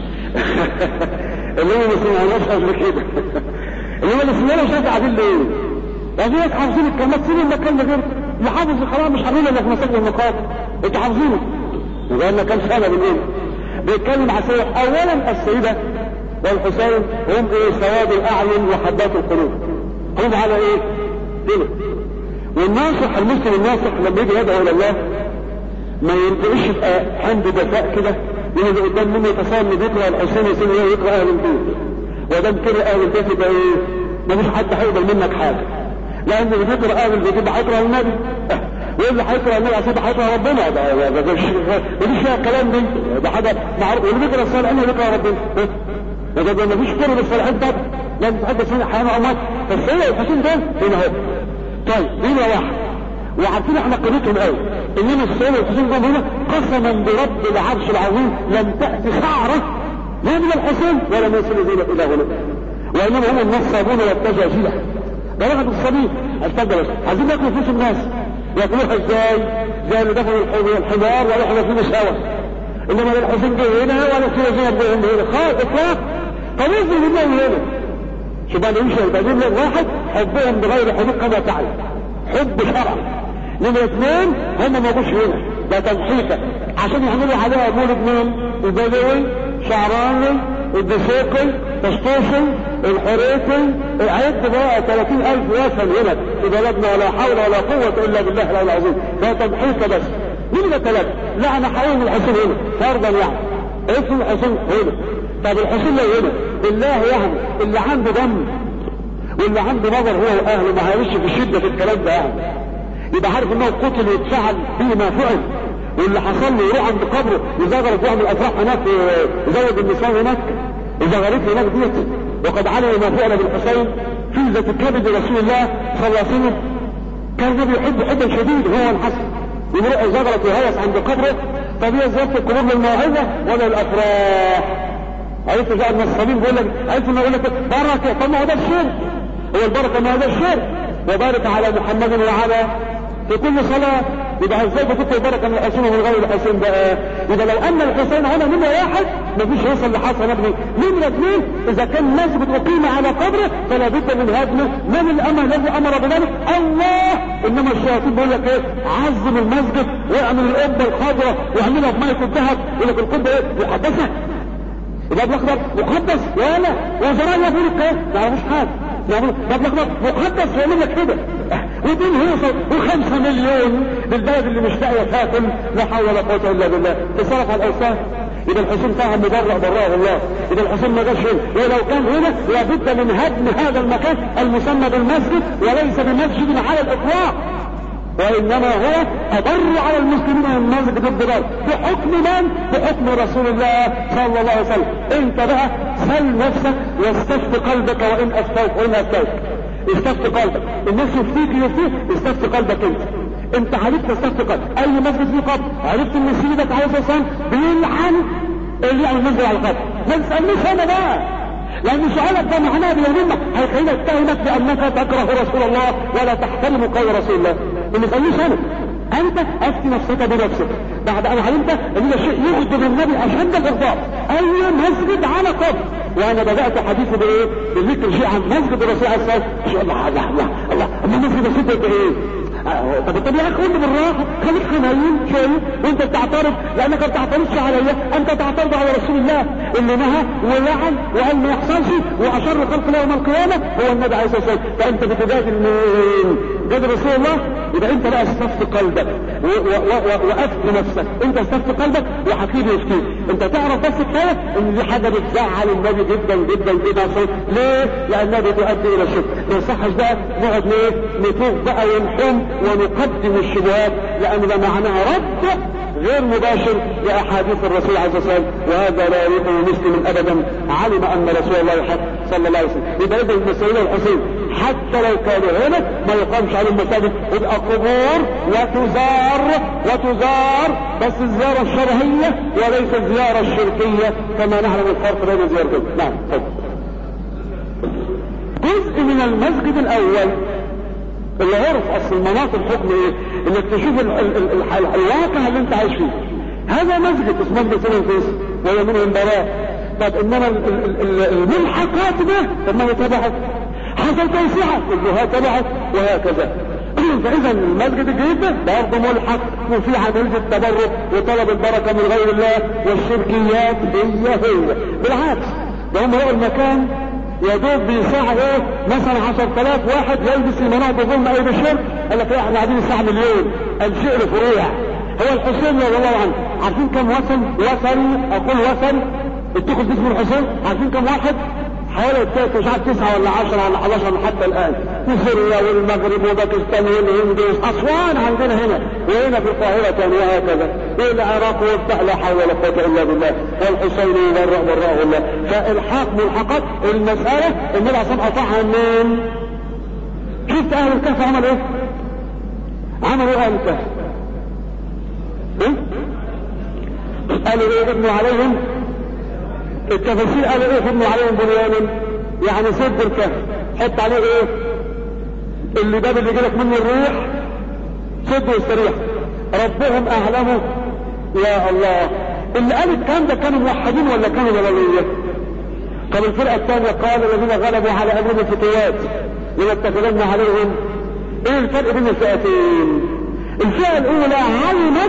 Speaker 2: اللي هو ما سمعناش قبل كده اللي هو اللي سمعنا شايف قاعدين ليه يعني في ناس حافظين الكلمات سيب المكان ده غير اللي حافظ القرآن مش حافظين الا في مساجد المقابر انتوا حافظينه وقالنا كام سنه بنقول بيتكلم عن سيدة اولا السيده والحسين هم ايه سواد الاعين وحدات القلوب هم على ايه كده والناصح المسلم الناصح لما يجي يدعو الى الله ما يرجعش يبقى عنده دفاء كده يجي قدام منه يتصور انه بيقرا الحسين يسير يقرا اهل البيت ودام كده اهل البيت يبقى ايه مفيش حد هيقبل منك حاجه لان اللي بيقرا اهل البيت يبقى هيقرا النبي واللي هيقرا النبي عشان هيقرا ربنا ده ده مش مفيش فيها الكلام ده ده حاجه معروف واللي بيقرا الصالح انه بيقرا ربنا ده ده مفيش كره بالصالحين ده لازم تحب السنة حيوان امات فالسيدة والحسين ده هنا اهو طيب هنا واحد وعارفين احنا قيمتهم قوي انما السيدة والحسين دول هنا قسما برب العرش العظيم لم تأتي سعرة لا من الحسين ولا من سيدنا الى هنا وانما هم النصابون والتجاجله بلغت الصبي الفجر عايزين ياكلوا فلوس الناس ياكلوها ازاي زي اللي دخلوا الحمار ولا في مساوى انما لا الحسين جه هنا ولا سيدنا زينب جه هنا خالص اطلاق طب ينزل الله هنا شوف انا يمشي يبين لك واحد حبهم بغير حدود كما تعلم حب شرعي نمرة اثنين هم ما جوش هنا ده تنحيفة عشان يعملوا عليها مولد مين البدوي شعراني الدسوقي تشطوشي الحريتي عد بقى 30 الف وثن هنا في بلدنا ولا حول ولا قوة الا بالله العلي العظيم ده تنحيفة بس نمرة ثلاثة لا انا حقيقي الحسين هنا فرضا يعني اسم الحسين هنا طب الحسين لو هنا بالله يعني اللي عنده دم واللي عنده نظر هو واهله ما هيعيش في الشدة في الكلام ده يعني يبقى عارف انه قتل ويتفعل فيه ما فعل واللي حصل له يروح عند قبره يزغرط يعمل افراح هناك ويزود النساء هناك يزغرط هناك ديت وقد علم ما فعل بالحسين في ذات كبد رسول الله صلى الله عليه وسلم كان النبي يحب حبا شديد هو الحسن يروح يزغرط ويهيص عند قبره طب هي زيارة القبور للموعظة ولا الافراح عرفت بقى النصابين بيقول لك عرفت ما يقول لك بركه طب ما هو ده الشرك هو البركه ما هو ده الشرك وبارك على محمد وعلى في كل صلاة يبقى ازاي بتطلب البركة من الحسين ومن غير الحسين بقى يبقى لو ان الحسين هنا نمرة واحد مفيش يوصل لحسن ابني نمرة اثنين اذا كان مسجد اقيم على قبره فلا بد من هدمه من الامر الذي امر بذلك الله انما الشياطين بيقول لك ايه عظم المسجد واعمل القبه الخضراء واعملها بميه الذهب يقول لك القبه ايه محدثه يبقى الاخضر مقدس ولا وزراء يقول لك ايه ما يعرفوش حاجه يعني ده الاخضر مقدس ويعمل لك كده ودين هيصل وخمسة مليون بالبلد اللي مش لاقيه تاكل لا حول ولا قوه الا بالله تصرف على الاوثان يبقى الحسين فهم مبرأ براه الله يبقى الحسين ما جاش هنا ولو كان هنا لابد من هدم هذا المكان المسمى بالمسجد وليس بمسجد على الاطلاق وانما هو اضر على المسلمين من المسجد الضرار بحكم من بحكم رسول الله صلى الله عليه وسلم انت بقى سل نفسك واستفت قلبك وان افتوك وان افتوك استفت قلبك الناس يفتيك يفتيك استفت قلبك انت انت عرفت استفت قلبك اي مسجد فيه قبر عرفت ان سيدك عليه الصلاه والسلام بيلعن اللي يعمل مسجد على القبر ما تسالنيش انا بقى لان سؤالك ده معناه بيمينك هيخليني اتهمك بانك تكره رسول الله ولا تحترم قول رسول الله ما تسالنيش انا انت افتي نفسك بنفسك بعد ان علمت ان ده شيء يغضب النبي اشد الاغضاب اي مسجد على قبر وانا بدات حديثي بايه بذكر شيء عن مسجد الرسول عليه الصلاه والسلام الله الله الله الله اما مسجد الرسول ده ايه طب طب يا اخي قول بالراحه خليك حنين شويه وانت بتعترض لانك ما بتعترضش عليا انت تعترض على رسول الله اللي نهى ولعن وقال ما يحصلش واشر خلق الله يوم القيامه هو النبي عليه الصلاه والسلام فانت بتجادل مين؟ جادل رسول الله يبقى انت بقى استفت قلبك وقفت نفسك انت استفت قلبك وحكيم يفتيك انت تعرف بس كفايه ان دي حاجه بتزعل النبي جدا جدا جدا ليه؟ لانها بتؤدي الى الشرك ما يصحش بقى نقعد ليه؟ نتوب بقى ونحوم ونقدم الشبهات لان ده معناها رد غير مباشر لاحاديث الرسول عليه الصلاه والسلام وهذا لا يليق بمسلم ابدا علم ان رسول الله حق صلى الله عليه وسلم يبقى اذا المسؤوليه الحسين حتى لو كانوا هنا ما يقامش على المساجد يبقى قبور وتزار وتزار بس الزياره الشرعيه وليس الزياره الشركيه كما نعلم الفرق بين الزيارتين نعم جزء من المسجد الاول العرف اصل المناطق الحكم ايه انك تشوف ال ال ال ال الواقع اللي انت عايش فيه هذا مسجد اسمه مسجد الفيس وهو منهم براء طب انما الملحقات ده طب ما هي تبعت حصل توسعة كلها تبعت وهكذا فاذا المسجد الجديد ده برضه ملحق وفي عملية التبرك وطلب البركة من غير الله والشركيات هي هي بالعكس ده هم لقوا المكان يا دوب بيساع ايه مثلا 10000 واحد يلبس المناطق ضمن اي بشر قال لك ايه احنا قاعدين الساعه مليون الشيء فروع هو الحسين رضي الله عنه عارفين كم وصل وصل اقول وصل اتخذ باسم الحسين عارفين كم واحد حوالي مش عارف تسعة ولا عشرة ولا 11 حتى الآن في سوريا والمغرب وباكستان والهند وأسوان عندنا هنا وهنا في القاهرة كان وهكذا والعراق وبتاع لا حول ولا قوة إلا بالله والحسين يبرأ برأه الله فالحاق ملحقات المسألة النبي عليه الصلاة قطعها من شفت أهل الكهف عملوا إيه؟ عملوا أهل الكهف إيه؟ قالوا إيه ابنوا عليهم التفاسير قالوا ايه فضلوا عليهم بنيان يعني سد الكهف حط عليه ايه اللي باب اللي يجيلك منه الريح سد واستريح ربهم اعلموا يا الله اللي قال الكلام ده كانوا موحدين ولا كانوا ضلاليه طب الفرقه الثانيه قال الذين غلبوا على امرهم الفتيات لنتخذن عليهم ايه الفرق بين الفئتين الفئه الاولى علمت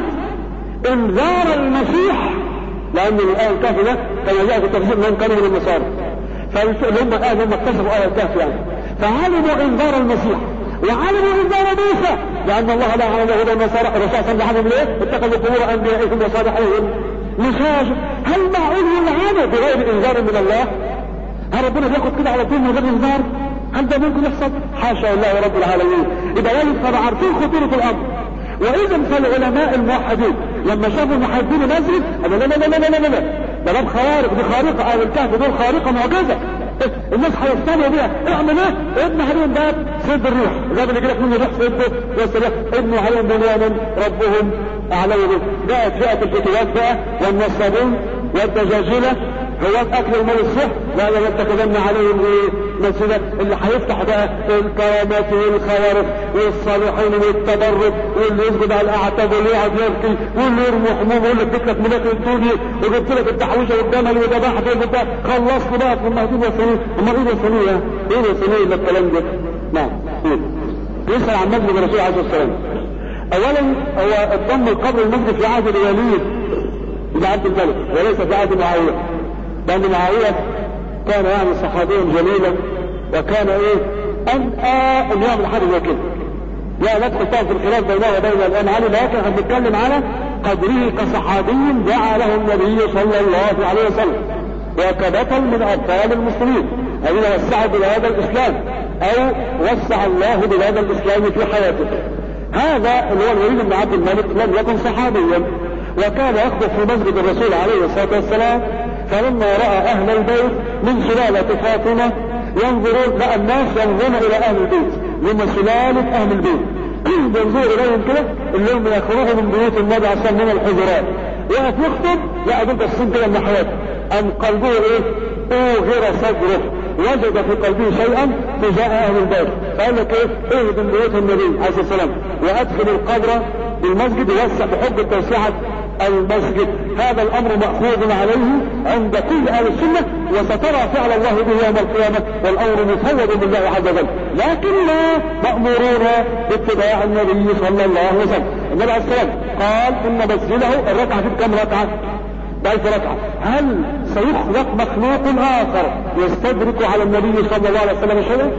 Speaker 2: انذار المسيح لان الايه الكهف ده كما جاء في التفسير انهم كانوا من النصارى فاللي هم قالوا هم اكتشفوا ايه الكهف يعني فعلموا انذار المسيح وعلموا انذار موسى لان الله لا علم اليهود والنصارى الرسول صلى الله عليه وسلم ليه؟ اتخذوا قبور انبيائهم وصالحيهم مساجد هل معقول يلعنوا بغير انذار من الله؟ هل ربنا بياخد كده على طول من غير انذار؟ هل ده ممكن يحصل؟ حاشا لله رب العالمين يبقى لازم تبقى عارفين خطوره الامر واذا فالعلماء الموحدين لما شافوا ان هيبنوا مسجد قالوا لا لا لا لا لا لا لا ده باب خوارق دي خارقه اهل الكهف دول خارقه معجزه الناس هيستنوا بيها اعمل ايه؟ ابن عليهم باب سد الريح الباب اللي جالك منه الريح سده والسلاح ابنوا عليهم بنيانا ربهم اعلم به جاءت فئه الفتيات بقى والنصابين والدجاجله هو اكل المال الصح لا لا يتخذن عليهم ايه مسجدا اللي هيفتح بقى الكرامات والخوارق والصالحين والتبرك واللي يسجد على الاعتاب واللي يقعد يبكي واللي يرمي حموم ويقول لك جبت لك ملاك الدنيا وجبت لك التحويشه والجمل وذبحت وبتاع خلصت بقى في المهدي والصينيه امال ايه الصينيه؟ ايه الصينيه اللي الكلام ده؟ نعم يسال عن مسجد الرسول عليه الصلاه والسلام اولا هو اتضم القبر المسجد في عهد الوليد بن عبد الملك وليس في عهد معاويه لأن معاوية كان يعني صحابيا جليلا وكان ايه أنقى أن يعمل حاجة زي كده لا ندخل طبعا في الخلاف بينه وبين الإمام علي لكن احنا بنتكلم على قدره كصحابي دعا له النبي صلى الله عليه وسلم وكبطل من أبطال المسلمين الذين وسعوا بلاد الإسلام أو وسع الله بلاد الإسلام في حياته هذا اللي هو الوليد بن عبد الملك لم يكن صحابيا وكان يخطب في مسجد الرسول عليه الصلاة والسلام فلما رأى أهل البيت من سلالة فاطمة ينظرون لا الناس ينظرون إلى أهل البيت هم سلالة أهل البيت ينظروا إليهم كده اللي هم يخرجوا من بيوت النبي عليه الصلاة من الحجرات وقف يخطب لا دول باصين كده الناحيات أم قلبه إيه؟ أوغر صدره وجد في قلبه شيئا تجاه أهل البيت فقال لك إيه؟ إيه من بيوت النبي عليه الصلاة والسلام وأدخل القبر بالمسجد يوسع بحب توسعة المسجد هذا الامر مأخوذ عليه عند كل اهل السنة وسترى فعل الله به يوم القيامة والامر مفوض بالله عز وجل لكننا مأمورون باتباع النبي صلى الله عليه وسلم النبي عليه السلام قال ان مسجده الركعة في كم ركعة بألف ركعة هل سيخلق مخلوق اخر يستدرك على النبي صلى الله عليه وسلم شيئا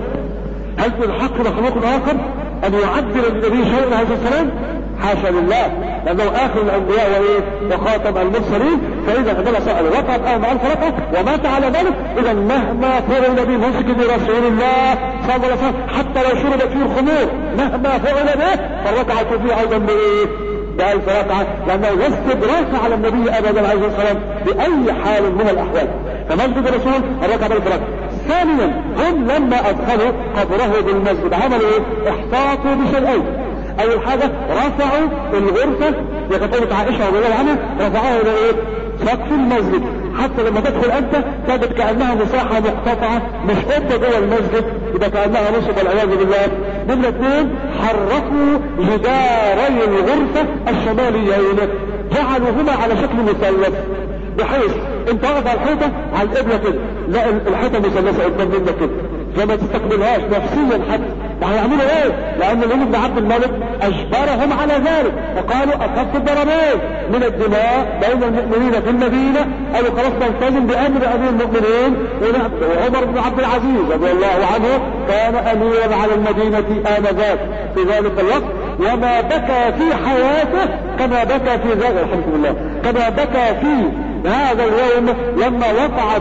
Speaker 2: هل في الحق مخلوق اخر ان يعدل النبي شيئا عليه السلام حاشا لله لانه اخر الانبياء وايه وخاتم المرسلين فاذا فضل سأل ركعت اهم الف ركعه ومات على ذلك اذا مهما فعل بمسجد رسول الله صلى الله عليه وسلم حتى لو شربت فيه الخمور مهما فعل به فالركعه فيه ايضا بايه بألف ركعة لأنه لا استدراك على النبي أبدا عليه الصلاة والسلام بأي حال من الأحوال فمسجد الرسول الركعة بألف ركعة ثانيا هم لما أدخلوا قبره بالمسجد عملوا إيه؟ احتاطوا بشيئين اول حاجة رفعوا الغرفة لقطعة عائشة رضي الله عنها رفعوها الى ايه سقف المسجد حتى لما تدخل انت تجد كأنها مساحة مقتطعة مش اوضه جوه المسجد يبقى كأنها نصب والعياذ بالله نمرة اثنين حركوا جداري الغرفة الشماليين جعلوهما على شكل مثلث بحيث انت واقف على الحيطة على القبلة كده لا الحيطة مثلثة قدام منك كده فما تستقبلهاش نفسيا حتى وهيعملوا ايه لان الامام بن عبد الملك اجبرهم على ذلك وقالوا اخذت الضربين من الدماء بين المؤمنين في المدينة قالوا خلاص نلتزم بامر امير المؤمنين وعمر بن عبد العزيز رضي الله عنه كان اميرا على المدينة انذاك في ذلك الوقت وما بكى في حياته كما بكى في ذلك الحمد لله كما بكى في هذا اليوم لما وقعت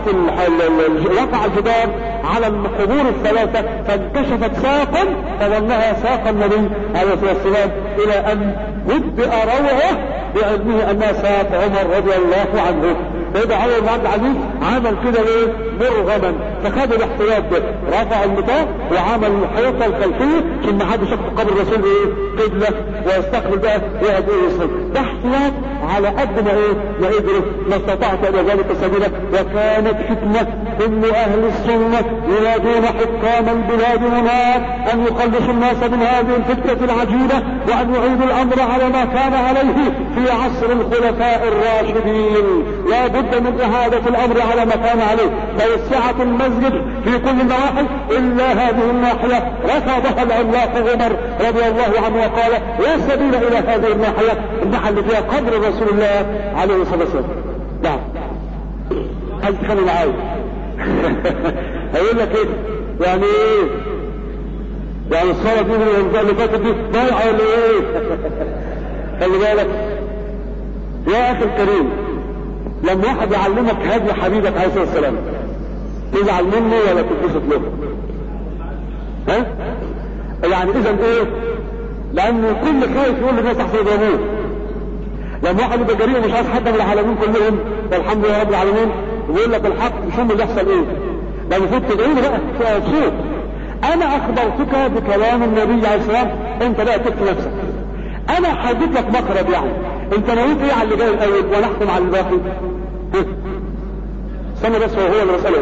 Speaker 2: وقع الجدار على القبور الثلاثة فانكشفت ساقا فظنها ساق النبي عليه الصلاة والسلام الى ان ودئ روعه بعلمه انها ساق عمر رضي الله عنه فإذا عمر بن عبد العزيز عمل كده ليه؟ مرغما فخدوا الاحتياط ده رفعوا المطار وعملوا الحيطه الخلفيه عشان ما حدش يشوف قبر الرسول ايه قبله ويستقبل بقى يقعد ايه يصلي ده احتياط على قد ما ايه ما قدروا ما استطعت الى ذلك سبيلا وكانت فتنه كل اهل السنه ينادون حكام البلاد هناك ان يخلصوا الناس من هذه الفتنه العجيبه وان يعيدوا الامر على ما كان عليه في عصر الخلفاء الراشدين لا بد من اعاده الامر على ما كان عليه توسعه المسجد في كل النواحي الا هذه الناحيه رفضها العملاق عمر رضي الله عنه وقال لا سبيل الى هذه الناحيه الناحيه اللي فيها قبر رسول الله عليه الصلاه والسلام نعم هل تخلي معايا هيقول لك ايه يعني ايه يعني الصلاة دي من اللي فاتت دي ضايعة ولا ايه خلي بالك يا اخي الكريم لما واحد يعلمك هدي حبيبك عليه الصلاة والسلام تزعل منه ولا تتبسط له ها يعني اذا ايه لان كل خايف يقول للناس احسن يضربوه لما واحد يبقى جريء ومش عايز حد من العالمين كلهم والحمد لله رب العالمين ويقول لك الحق شوف اللي يحصل ايه ده المفروض تدعي له بقى مبسوط انا اخبرتك بكلام النبي عليه السلام انت بقى تكفي نفسك انا هديك لك مخرج يعني انت نويت ايه على اللي جاي الاول ونحكم على الباقي استنى بس هو هو اللي بساله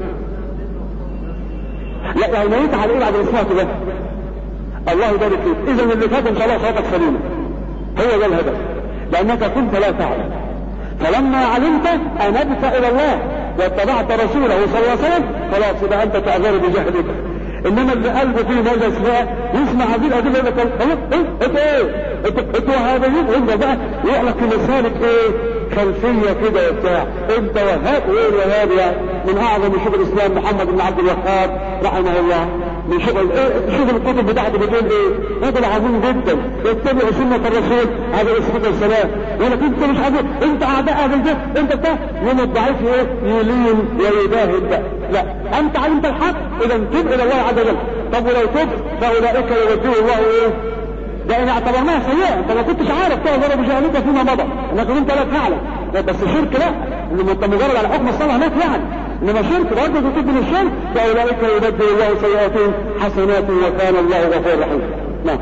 Speaker 2: لا يعني نويت على ايه بعد ما سمعت ده الله يبارك فيك اذا اللي فات ان شاء الله صلاتك سليمه هو ده الهدف لانك كنت لا تعلم فلما علمت انبت الى الله واتبعت رسوله صلى الله عليه وسلم خلاص يبقى انت تعذر بجهلك انما اللي قلبه فيه نجس بقى يسمع هذه الادله يقول لك ايه انت ايه انت وهابيين انت بقى يعلق لسانك ايه خلفيه كده وبتاع انت وهاب وايه الوهاب يعني من اعظم شغل الاسلام محمد بن عبد الوهاب رحمه الله من شغل ايه شوف الكتب بتاعته بتقول ايه هذا العظيم جدا يتبع سنة الرسول عليه الصلاة والسلام يقول لك انت مش عارف انت اعداء اهل البيت انت بتاع يوم الضعيف ايه يلين ويباهد بقى لا انت علمت الحق اذا تب الى الله عز وجل طب ولو تب فاولئك يوديه الله ايه ده ان اعتبرناها سيئة انت ما كنتش عارف تعذر بجهلك فيما مضى انك انت لا تعلم بس شرك لا انما انت مجرد على حكم الصلاة هناك يعني انما شرك برضه تتوب من الشرك فاولئك يبدل الله سيئاتهم حسنات وكان الله غفور رحيم نعم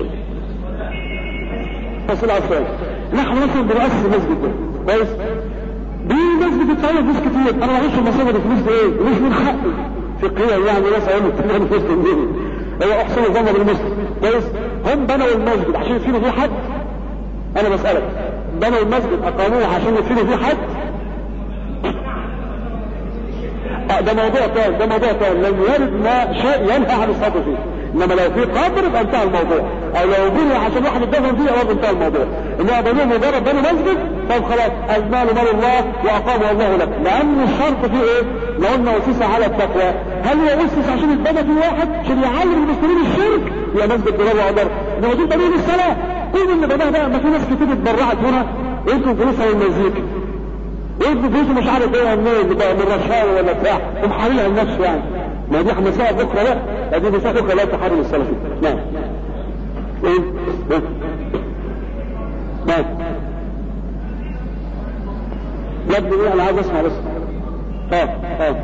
Speaker 2: فصل عفان نحن مثلا بنأسس مسجد ده كويس دي مسجد بتساوي فلوس كتير انا معيش المساجد الفلوس دي ايه مش من حقي فقهيا يعني ناس قالوا التمام مسلم دي هو احسن ظن بالمسلم كويس هم بنوا المسجد عشان يفيدوا فيه حد انا بسألك بنوا المسجد اقاموه عشان يفيدوا فيه حد آه ده موضوع تاني ده موضوع تاني لم يرد ما شيء ينهى عن الصلاة فيه انما لو في قبر يبقى انتهى الموضوع او لو بني عشان واحد يدفن فيه برضه انتهى الموضوع انما بنوه مجرد بنوا مسجد طب خلاص المال مال الله واقامه الله لك لان الشرط فيه ايه؟ لو قلنا اسس على التقوى هل هو اسس عشان يتبنى في واحد عشان يعلم المسلمين الشرك يا مسجد بلاد وعبر انما دول بنين الصلاه كل اللي بناه بقى ما في ناس كتير اتبرعت هنا وانتم فلوسها للمزيكا وابن فلوسه مش عارف ايه منين بتاع من رشاوي ولا بتاع ومحاولها لنفسه يعني ما دي مسائل اخرى لا دي مسائل اخرى لا تحرم السلفي نعم ايه نعم يا ابني ايه انا عايز اسمع بس اه اه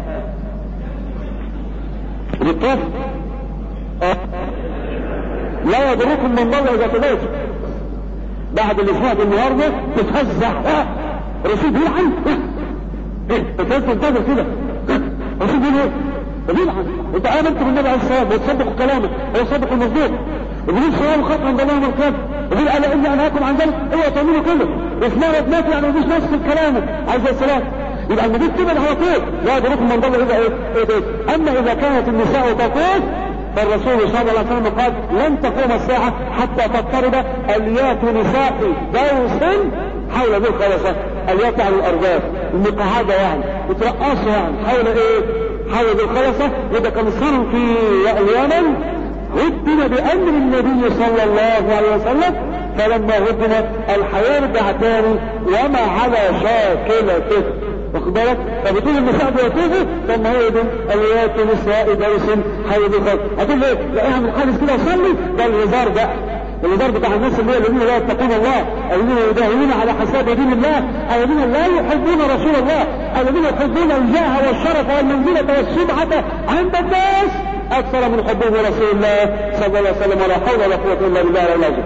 Speaker 2: بالطف اه لا يضركم من ضل اذا تبيتم بعد اللي سمعت النهارده تتفزع اه رشيد يلعن ايه انت تنتظر كده رشيد يقول ايه بيلعن انت امنت بالنبي عليه الصلاه والسلام وتصدق كلامه ويصدق المصدوق ابليس سؤال خط عند الله يوم القيامه يقول الا اني انهاكم عن ذلك اوعوا تعملوا كده اسمها ربنات يعني مفيش نفس كلامه عليه السلام يبقى النبي تبعد على طول لا يدركم من ضل اذا ايه ايه ده اما اذا كانت النساء تطوف فالرسول صلى الله عليه وسلم قال لن تقوم الساعة حتى تضطرب اليات نساء دوس حول ذي الخلصة اليات على الارجاف المقعدة يعني بترقصوا يعني حول ايه حول ذي الخلصة وده كان صار في اليمن هدم بامر النبي صلى الله عليه وسلم فلما هدم الحيرجع تاني وما على شاكلته واخد بالك فبتقول النساء بيطوفوا طب ما هي دي اليات نساء دوس حول الخلق هتقول ليه لاقيها من خالص كده وصلي ده الهزار بقى اللي ضرب بتاع الناس اللي هي الذين لا يتقون الله الذين يداهمون على حساب دين الله الذين لا يحبون رسول الله الذين يحبون الجاه والشرف والمنزلة والسمعة عند الناس اكثر من حبهم رسول الله صلى الله عليه وسلم ولا حول ولا قوة الا بالله العلي العظيم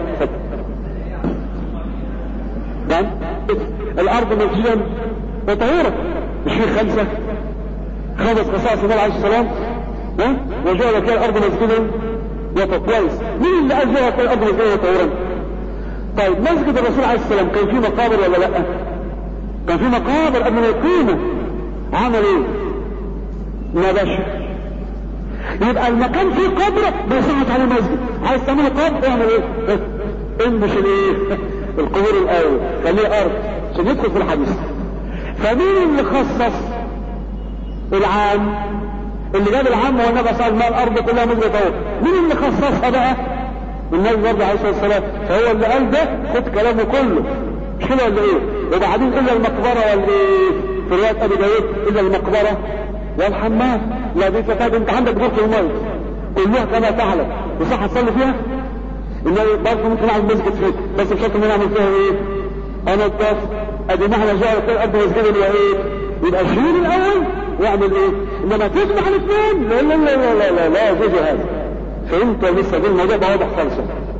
Speaker 2: نعم الارض مسجدا وطهورا مش في خمسة خمس خصائص النبي عليه السلام ها وجعل كان الارض مسجدا كويس مين اللي قال جعل كان الارض مسجدا وطهورا طيب مسجد الرسول عليه السلام كان فيه مقابر ولا لا كان فيه مقابر قبل ما يقيموا عمل ايه ما باش يبقى المكان فيه قبر ما يصحش عليه مسجد عايز تعمل قبر اعمل ايه انبش الايه القبور الاول خليه ارض عشان يدخل في الحديث فمين اللي خصص العام اللي جاب العام هو النبي صلى الله عليه وسلم الارض كلها مسجد اهو مين اللي خصصها بقى النبي برضه عليه الصلاه والسلام فهو اللي قال ده خد كلامه كله مش كده ولا ايه وبعدين الا المقبره ولا ايه في روايه ابي داود الا المقبره والحمام لا دي فكاد انت عندك غرفه الموت كلها كما تعلم وصح تصلي فيها انه برضه ممكن اعمل مسجد فيه بس بشرط ان انا اعمل فيها ايه انا الطاف ادي معنى جاء في الارض مسجد اللي ايه يبقى شيل الاول واعمل ايه انما تجمع الاثنين لا لا لا لا لا لا لا يجوز هذا فهمت لسه دي الموضوع ده واضح خالص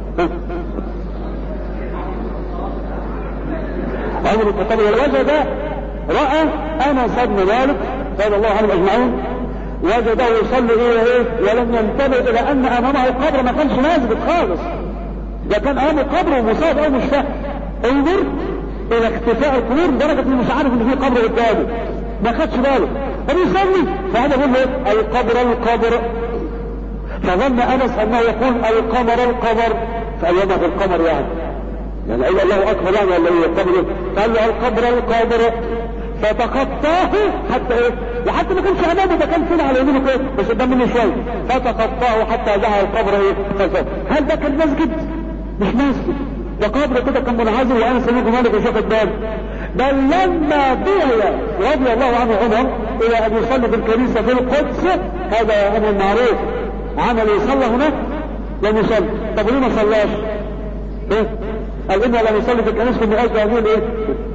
Speaker 2: عمر الخطاب والوجه ده راى انس بن مالك رضي الله عنهم اجمعين وجده يصلي ايه ايه ولم ينتبه الى ان امامه قبر ما كانش مسجد خالص ده كان امامه قبر ومصاب او مش فاهم انظر الى اختفاء القبور لدرجه انه مش عارف ان في قبر قدامه ما خدش باله فبيصلي فهذا يقول له القبر القبر فظن انس انه يقول القمر القمر فقال له في القمر يعني يعني اي الله اكبر يعني ولا ايه القبر قال له القبر القبر فتخطاه حتى ايه وحتى ما كانش امامه ده كان كده على يمينه كده بس قدام منه شويه فتخطاه حتى جاء القبر ايه هل ده كان مسجد مش مسجد ده قبر كده كان منعزل وانا سميته مالك وشاف الباب بل لما دعي رضي الله عنه عمر الى ان يصلي في الكنيسه في القدس هذا امر معروف عمل يصلى هناك لم يصلي طب ليه ما صلاش؟ ايه؟ قال انه لم يصلي في الكنيسه من اجل هذه الايه؟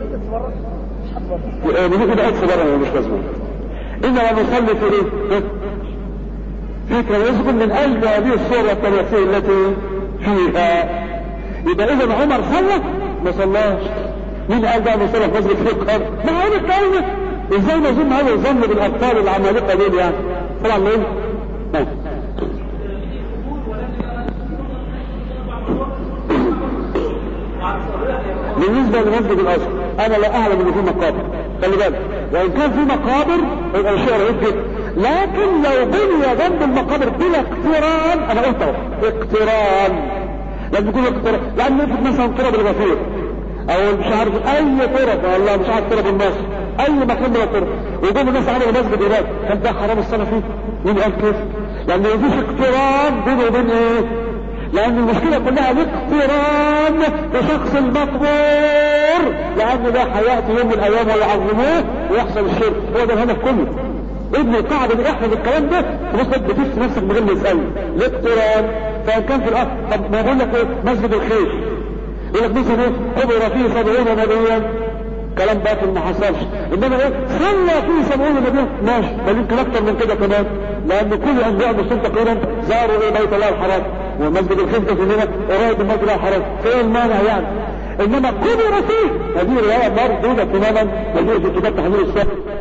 Speaker 2: بيجي كده اكس بره مش لازم انه لم يصلي في ايه؟ في كنيسه من اجل هذه الصوره التاريخيه التي فيها يبقى اذا عمر صلى ما صلاش مين قال بقى مصلى في مسجد فيه القبر ما هو الكلمة ازاي نظن هذا الظن بالابطال العمالقه دول يعني طبعا ليه بالنسبة لمسجد الأصل أنا لا أعلم إن في مقابر خلي بالك وإن كان في مقابر يبقى شيء رهيب جدا لكن لو بني جنب المقابر بلا اقتران أنا قلت أهو اقتران لازم يكون اقتران لأن نفرض مثلا تراب الغفير او مش عارف اي طرق والله مش عارف طرق الناس اي مكان من الطرق ويقوم الناس عملوا مسجد هناك هل ده حرام الصلاه فيه؟ مين قال كيف؟ لان مفيش اقتران بينه وبين ايه؟ لان المشكله كلها الاقتران بشخص المقبور لان ده هياتي يوم من الايام ويعظموه ويحصل الشرك هو ده الهدف كله ابن القاعدة اللي يحفظ الكلام ده تبص بتفس نفسك من غير ما يسأل الاقتران فان كان في الارض طب ما بقول لك ايه مسجد الخير يقول لك مثلا ايه قبر فيه سبعون نبيا كلام باطل ما حصلش انما ايه صلى فيه سبعون نبيا ماشي بل يمكن اكتر من كده كمان لان كل انبياء المسلمين تقريبا زاروا ايه بيت الله الحرام ومسجد الخلفة في هنا قريب من مسجد الله الحرام فايه المانع يعني انما قبر فيه هذه روايه مردوده تماما موجوده في كتاب تحليل السهل